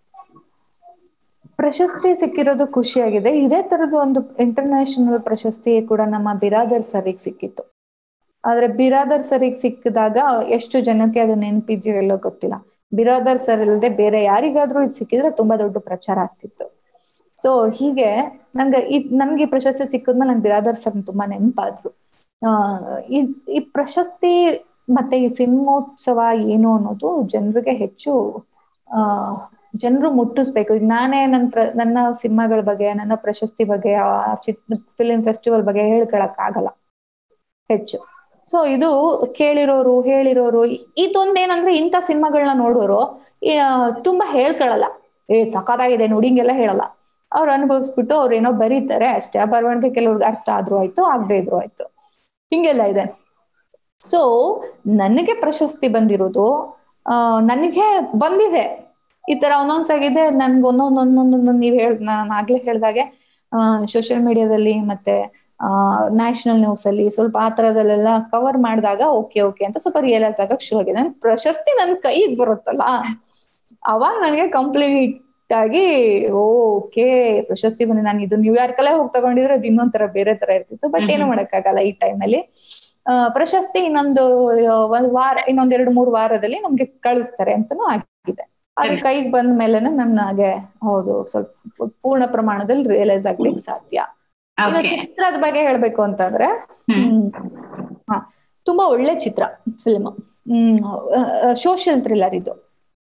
ಪ್ರಶಸ್ತಿ ಸಿಕ್ಕಿರೋದು ಖುಷಿಯಾಗಿದೆ ಇದೇ ತರದ್ದು ಒಂದು ಇಂಟರ್ನ್ಯಾಷನಲ್ ಪ್ರಶಸ್ತಿ ಕೂಡ ನಮ್ಮ ಬಿರಾದರ್ ಸರಿಗೆ ಸಿಕ್ಕಿತ್ತು ಆದ್ರೆ ಬಿರಾದರ್ ಸರಿಗೆ ಸಿಕ್ಕಿದಾಗ ಎಷ್ಟು ಜನಕ್ಕೆ ಅದು ನೆನಪಿದ್ಯೋ ಎಲ್ಲೋ ಗೊತ್ತಿಲ್ಲ ಬಿರಾದರ್ ಸರ್ ಇಲ್ಲದೆ ಬೇರೆ ಯಾರಿಗಾದ್ರೂ ಇದು ಸಿಕ್ಕಿದ್ರೆ ತುಂಬಾ ದೊಡ್ಡ ಪ್ರಚಾರ ಆಗ್ತಿತ್ತು ಸೊ ಹೀಗೆ ನಂಗೆ ಈ ನಮ್ಗೆ ಈ ಪ್ರಶಸ್ತಿ ಸಿಕ್ಕಿದ್ಮೇಲೆ ನಂಗೆ ಬಿರಾದರ್ ಸರ್ ತುಂಬಾ ನೆನಪಾದ್ರು ಆ ಈ ಈ ಪ್ರಶಸ್ತಿ ಮತ್ತೆ ಈ ಸಿನಿಮೋತ್ಸವ ಏನು ಅನ್ನೋದು ಜನರಿಗೆ ಹೆಚ್ಚು ಆ ಜನರು ಮುಟ್ಟಿಸ್ಬೇಕು ಈಗ ನಾನೇ ನನ್ನ ಪ್ರ ನನ್ನ ಸಿನಿಮಾಗಳ ಬಗ್ಗೆ ನನ್ನ ಪ್ರಶಸ್ತಿ ಬಗ್ಗೆ ಆ ಚಿತ್ರ ಫಿಲಿಂ ಫೆಸ್ಟಿವಲ್ ಬಗ್ಗೆ ಹೇಳ್ಕೊಳಕ್ ಆಗಲ್ಲ ಹೆಚ್ಚು ಸೊ ಇದು ಕೇಳಿರೋರು ಹೇಳಿರೋರು ಇದೊಂದೇನಂದ್ರೆ ಇಂಥ ಸಿನಿಮಾಗಳನ್ನ ನೋಡೋರು ಆ, ತುಂಬಾ ಹೇಳ್ಕೊಳಲ್ಲ ಏ ಸಖತ್ತಾಗಿದೆ ನೋಡಿ ಹಿಂಗೆಲ್ಲ ಹೇಳಲ್ಲ ಅವ್ರು ಅನುಭವಿಸ್ಬಿಟ್ಟು ಅವ್ರು ಏನೋ ಬರೀತಾರೆ ಅಷ್ಟೇ ಆ ಬರವಣಿಗೆ ಕೆಲವ್ರಿಗೆ ಅರ್ಥ ಆದ್ರೂ ಆಯ್ತು ಆಗದೆ ಇದ್ರು ಆಯ್ತು ಹಿಂಗೆಲ್ಲ ಇದೆ ಸೊ ನನಗೆ ಪ್ರಶಸ್ತಿ ಬಂದಿರೋದು ಆ ನನಗೆ ಬಂದಿದೆ ಈ ತರ ಅನೌನ್ಸ್ ಆಗಿದೆ ನನ್ಗೆ ಒಂದೊಂದ್ ಒಂದೊಂದೊಂದು ನೀವ್ ಹೇಳ್ ನಾನು ಆಗ್ಲೇ ಹೇಳ್ದಾಗೆ ಸೋಷಿಯಲ್ ಮೀಡಿಯಾದಲ್ಲಿ ಮತ್ತೆ ನ್ಯಾಷನಲ್ ನ್ಯೂಸ್ ಅಲ್ಲಿ ಸ್ವಲ್ಪ ಆ ತರದಲ್ಲೆಲ್ಲ ಕವರ್ ಮಾಡಿದಾಗ ಓಕೆ ಓಕೆ ಅಂತ ಸ್ವಲ್ಪ ರಿಯಲೈಸ್ ಆಗಕ್ ಶುರು ಆಗಿದೆ ನನ್ ಪ್ರಶಸ್ತಿ ನನ್ ಕೈಗೆ ಬರುತ್ತಲ್ಲ ಅವಾಗ ನನಗೆ ಕಂಪ್ಲೀಟ್ ಆಗಿ ಓಕೆ ಪ್ರಶಸ್ತಿ ಬಂದು ನಾನು ಇದು ನ್ಯೂಯಾರ್ಕ್ ಅಲ್ಲೇ ಹೋಗಿ ತಗೊಂಡಿದ್ರೆ ಅದು ಇನ್ನೊಂದ್ ತರ ಬೇರೆ ತರ ಇರ್ತಿತ್ತು ಬಟ್ ಏನು ಮಾಡಕ್ಕಾಗಲ್ಲ ಈ ಟೈಮಲ್ಲಿ ಪ್ರಶಸ್ತಿ ಇನ್ನೊಂದು ಆ, ಒಂದ್ ವಾರ ಇನ್ನೊಂದ್ ಎರಡು ಮೂರು ವಾರದಲ್ಲಿ ನಮ್ಗೆ ಕಳಿಸ್ತಾರೆ ಅಂತಾನು ಆಗಿದೆ ಅದು ಕೈಗೆ ಬಂದ ಮೇಲೆನೆ ನನಗೆ ಹೌದು ಸ್ವಲ್ಪ ಪೂರ್ಣ ಪ್ರಮಾಣದಲ್ಲಿ ರಿಯಲೈಸ್ ಆಗ್ಲಿಕ್ಕೆ ಸಾಧ್ಯ ಇನ್ನು ಓಕೆ ಚಿತ್ರದ ಬಗ್ಗೆ ಹೇಳ್ಬೇಕು ಅಂತಂದ್ರೆ ಹ್ಮ್ ಹ, ತುಂಬಾ ಒಳ್ಳೆ ಚಿತ್ರ ಫಿಲ್ಮ್ ಹ್ಮ್ ಸೋಷಿಯಲ್ ಥ್ರಿಲ್ಲರ್ ಇದು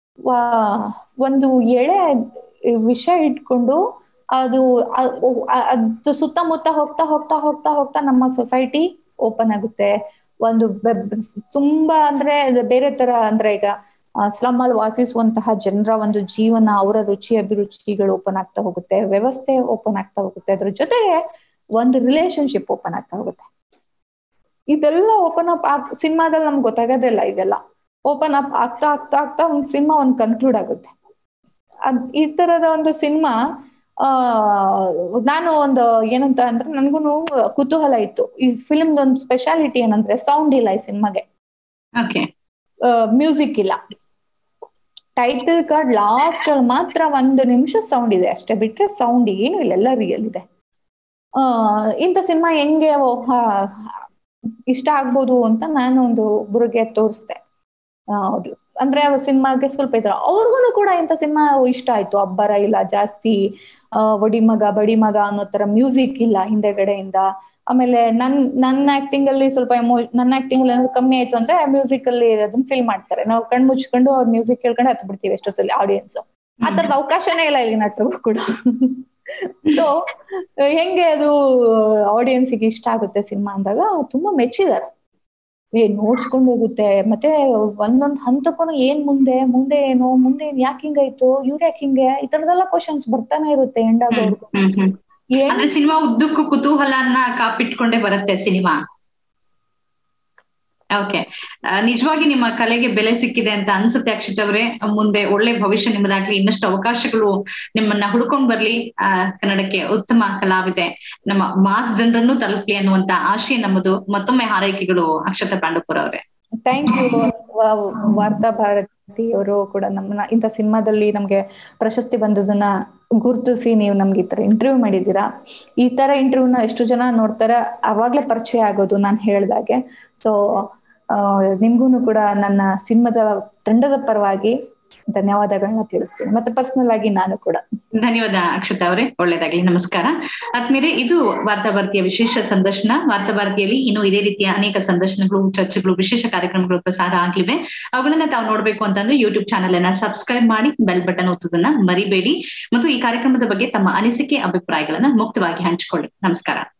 ವಾ- ಒಂದು ಎಳೆ ವಿಷಯ ಇಟ್ಕೊಂಡು ಅದು ಅ- ಒ- ಅ- ಅದು ಸುತ್ತಮುತ್ತ ಹೋಗ್ತಾ ಹೋಗ್ತಾ ಹೋಗ್ತಾ ಹೋಗ್ತಾ ನಮ್ಮ ಸೊಸೈಟಿ ಓಪನ್ ಆಗುತ್ತೆ ಒಂದು ಬೆ- ಬೆ- ತುಂಬಾ ಅಂದ್ರೆ ಅದು ಬೇರೆ ತರ ಅಂದ್ರೆ ಈಗ ಸ್ಲಮ್ ಅಲ್ಲಿ ವಾಸಿಸುವಂತಹ ಜನರ ಒಂದು ಜೀವನ ಅವರ ರುಚಿ ಅಭಿರುಚಿಗಳು ಓಪನ್ ಆಗ್ತಾ ಹೋಗುತ್ತೆ ವ್ಯವಸ್ಥೆ ಓಪನ್ ಆಗ್ತಾ ಹೋಗುತ್ತೆ ಅದ್ರ ಜೊತೆಗೆ ಒಂದು ರಿಲೇಶನ್ಶಿಪ್ ಓಪನ್ ಆಗ್ತಾ ಹೋಗುತ್ತೆ ಇದೆಲ್ಲ ಓಪನ್ ಅಪ್ ಸಿನಿಮಾದಲ್ಲಿ ನಮ್ಗೆ ಗೊತ್ತಾಗೋದಿಲ್ಲ ಇದೆಲ್ಲ ಓಪನ್ ಅಪ್ ಆಗ್ತಾ ಆಗ್ತಾ ಆಗ್ತಾ ಒಂದು ಸಿನಿಮಾ ಒಂದು ಕನ್ಕ್ಲೂಡ್ ಆಗುತ್ತೆ ಅದ್ ಈ ತರದ ಒಂದು ಸಿನಿಮಾ ಆ ನಾನು ಒಂದು ಏನಂತ ಅಂದ್ರೆ ನನ್ಗೂನು ಕುತೂಹಲ ಇತ್ತು ಈ ಫಿಲ್ಮ್ ಒಂದು ಸ್ಪೆಷಾಲಿಟಿ ಏನಂದ್ರೆ ಸೌಂಡ್ ಇಲ್ಲ ಈ ಸಿನಿಮಾಗೆ ಓಕೆ ಮ್ಯೂಸಿಕ್ ಇಲ್ಲ ಟೈಟಲ್ ಕಾರ್ಡ್ ಲಾಸ್ಟ್ ಅಲ್ಲಿ ಮಾತ್ರ ಒಂದು ನಿಮಿಷ ಸೌಂಡ್ ಇದೆ ಅಷ್ಟೇ ಬಿಟ್ರೆ ಸೌಂಡ್ ಏನು ಇಲ್ಲ ಎಲ್ಲ ರಿಯಲ್ ಇದೆ ಆ ಇಂಥ ಸಿನಿಮಾ ಹೆಂಗೆ ಓ, ಹಾ, ಇಷ್ಟ ಆಗ್ಬೋದು ಅಂತ ನಾನು ಒಂದು ಒಬ್ರಿಗೆ ತೋರಿಸ್ದೆ ಹೌದು ಅಂದ್ರೆ ಸಿನಿಮಾಗೆ ಸ್ವಲ್ಪ ಇದ್ರ ಅವ್ರಿಗೂ ಕೂಡ ಇಂಥ ಸಿನಿಮಾ ಇಷ್ಟ ಆಯ್ತು ಅಬ್ಬರ ಇಲ್ಲ ಜಾಸ್ತಿ ಆ, ಒಡಿ ಮಗ ಬಡಿ ಮಗ ಅನ್ನೋ ತರ ಮ್ಯೂಸಿಕ್ ಇಲ್ಲ ಹಿಂದೆಗಡೆಯಿಂದ ಆಮೇಲೆ ನನ್ ನನ್ನ ಆಕ್ಟಿಂಗ್ ಅಲ್ಲಿ ಸ್ವಲ್ಪ ಎಮೋ ನನ್ನ ಆಕ್ಟಿಂಗ್ ಅಲ್ಲಿ ಏನಾದ್ರು ಕಮ್ಮಿ ಆಯ್ತು ಅಂದ್ರೆ ಮ್ಯೂಸಿಕ್ ಅಲ್ಲಿ ಅದನ್ನ ಫೀಲ್ ಮಾಡ್ತಾರೆ ನಾವು ಕಣ್ ಮುಚ್ಕೊಂಡು ಅವ್ರ ಮ್ಯೂಸಿಕ್ ಕೇಳ್ಕೊಂಡು ಹತ್ತು ಬಿಡ್ತೀವಿ ಎಷ್ಟೋ ಸಲ ಆಡಿಯನ್ಸ್ ಆ ತರದ ಅವಕಾಶನೇ ಇಲ್ಲ ಇಲ್ಲಿ ನಟರಿಗೂ ಕೂಡ ಸೊ ಹೆಂಗೆ ಅದು ಆಡಿಯನ್ಸ್ಗೆ ಇಷ್ಟ ಆಗುತ್ತೆ ಸಿನಿಮಾ ಅಂದಾಗ ತುಂಬಾ ಮೆಚ್ಚಿದಾರೆ ಏ ನೋಡ್ಸ್ಕೊಂಡು ಹೋಗುತ್ತೆ ಮತ್ತೆ ಒಂದೊಂದ್ ಹಂತಕ್ಕೂ ಏನ್ ಮುಂದೆ ಮುಂದೆ ಏನು ಮುಂದೆ ಏನ್ ಯಾಕೆ ಹಿಂಗಾಯ್ತು ಇವ್ರ ಯಾಕೆ ಹಿಂಗೆ ಈ ತರದೆಲ್ಲ ಕ್ವಶನ್ಸ್ ಬರ್ತಾನೆ ಇರುತ್ತೆ ಎಂಡ್ ಆಗೋರ್ಗು ಹ್ಮ್ ಹ್ಮ್ ಏನ್ ಅಂದ್ರೆ ಸಿನಿಮಾ ಉದ್ದಕ್ಕೂ ಕುತೂಹಲನ ಕಾಪಿಟ್ಕೊಂಡೇ ಬರುತ್ತೆ ಸಿನಿಮಾ ಓಕೆ ನಿಜವಾಗಿ ನಿಮ್ಮ ಕಲೆಗೆ ಬೆಲೆ ಸಿಕ್ಕಿದೆ ಅಂತ ಅನ್ಸುತ್ತೆ ಅಕ್ಷಿತ್ ಅವರೇ ಮುಂದೆ ಒಳ್ಳೆ ಭವಿಷ್ಯ ನಿಮ್ಮದಾಗ್ಲಿ ಇನ್ನಷ್ಟು ಅವಕಾಶಗಳು ನಿಮ್ಮನ್ನ ಹುಡ್ಕೊಂಡ್ ಬರ್ಲಿ ಆ ಕನ್ನಡಕ್ಕೆ ಉತ್ತಮ ಕಲಾವಿದೆ ನಮ್ಮ ಮಾಸ್ ಜನರನ್ನು ತಲುಪ್ಲಿ ಅನ್ನುವಂತ ಆಶಯ ನಮ್ಮದು ಮತ್ತೊಮ್ಮೆ ಹಾರೈಕೆಗಳು ಅಕ್ಷತಾ ಪಾಂಡವಪುರ ಅವರೇ ಥ್ಯಾಂಕ್ ಯು ವಾರ್ತಾ ಭಾರತಿ ಅವರು ಕೂಡ ನಮ್ಮನ್ನ ಇಂಥ ಸಿನಿಮಾದಲ್ಲಿ ನಮ್ಗೆ ಪ್ರಶಸ್ತಿ ಬಂದದನ್ನ ಗುರುತಿಸಿ ನೀವು ನಮ್ಗೆ ಈ ತರ ಇಂಟರ್ವ್ಯೂ ಮಾಡಿದ್ದೀರಾ ಈ ತರ ಇಂಟರ್ವ್ಯೂನ ಎಷ್ಟು ಜನ ನೋಡ್ತಾರೆ ಅವಾಗ್ಲೇ ಪರಿಚಯ ಆಗೋದು ನಾನು ಹೇಳ್ದಾಗೆ ಸೊ ನಿಮ್ಗೂ ಕೂಡ ನನ್ನ ಸಿನಿಮಾದ ತಂಡದ ಪರವಾಗಿ ಧನ್ಯವಾದಗಳನ್ನ ತಿಳಿಸ್ತೀನಿ ಮತ್ತೆ ಪರ್ಸನಲ್ ಆಗಿ ನಾನು ಕೂಡ ಧನ್ಯವಾದ ಅಕ್ಷತಾ ಅವರೇ ಒಳ್ಳೇದಾಗ್ಲಿ ನಮಸ್ಕಾರ ಆದ್ಮೇಲೆ ಇದು ವಾರ್ತಾ ಭಾರತಿಯ ವಿಶೇಷ ಸಂದರ್ಶನ ವಾರ್ತಾ ಭಾರತಿಯಲ್ಲಿ ಇನ್ನು ಇದೇ ರೀತಿಯ ಅನೇಕ ಸಂದರ್ಶನಗಳು ಚರ್ಚೆಗಳು ವಿಶೇಷ ಕಾರ್ಯಕ್ರಮಗಳು ಪ್ರಸಾರ ಆಗ್ಲಿವೆ ಅವುಗಳನ್ನ ತಾವು ನೋಡ್ಬೇಕು ಅಂತಂದ್ರೆ ಯೂಟ್ಯೂಬ್ ಚಾನಲ್ ಅನ್ನ ಸಬ್ಸ್ಕ್ರೈಬ್ ಮಾಡಿ ಬೆಲ್ ಬಟನ್ ಒತ್ತುದನ್ನ ಮರಿಬೇಡಿ ಮತ್ತು ಈ ಕಾರ್ಯಕ್ರಮದ ಬಗ್ಗೆ ತಮ್ಮ ಅನಿಸಿಕೆ ಅಭಿಪ್ರಾಯಗಳನ್ನ ಮುಕ್ತವಾಗಿ ಹಂಚಿಕೊಳ್ಳಿ ನಮಸ್ಕಾರ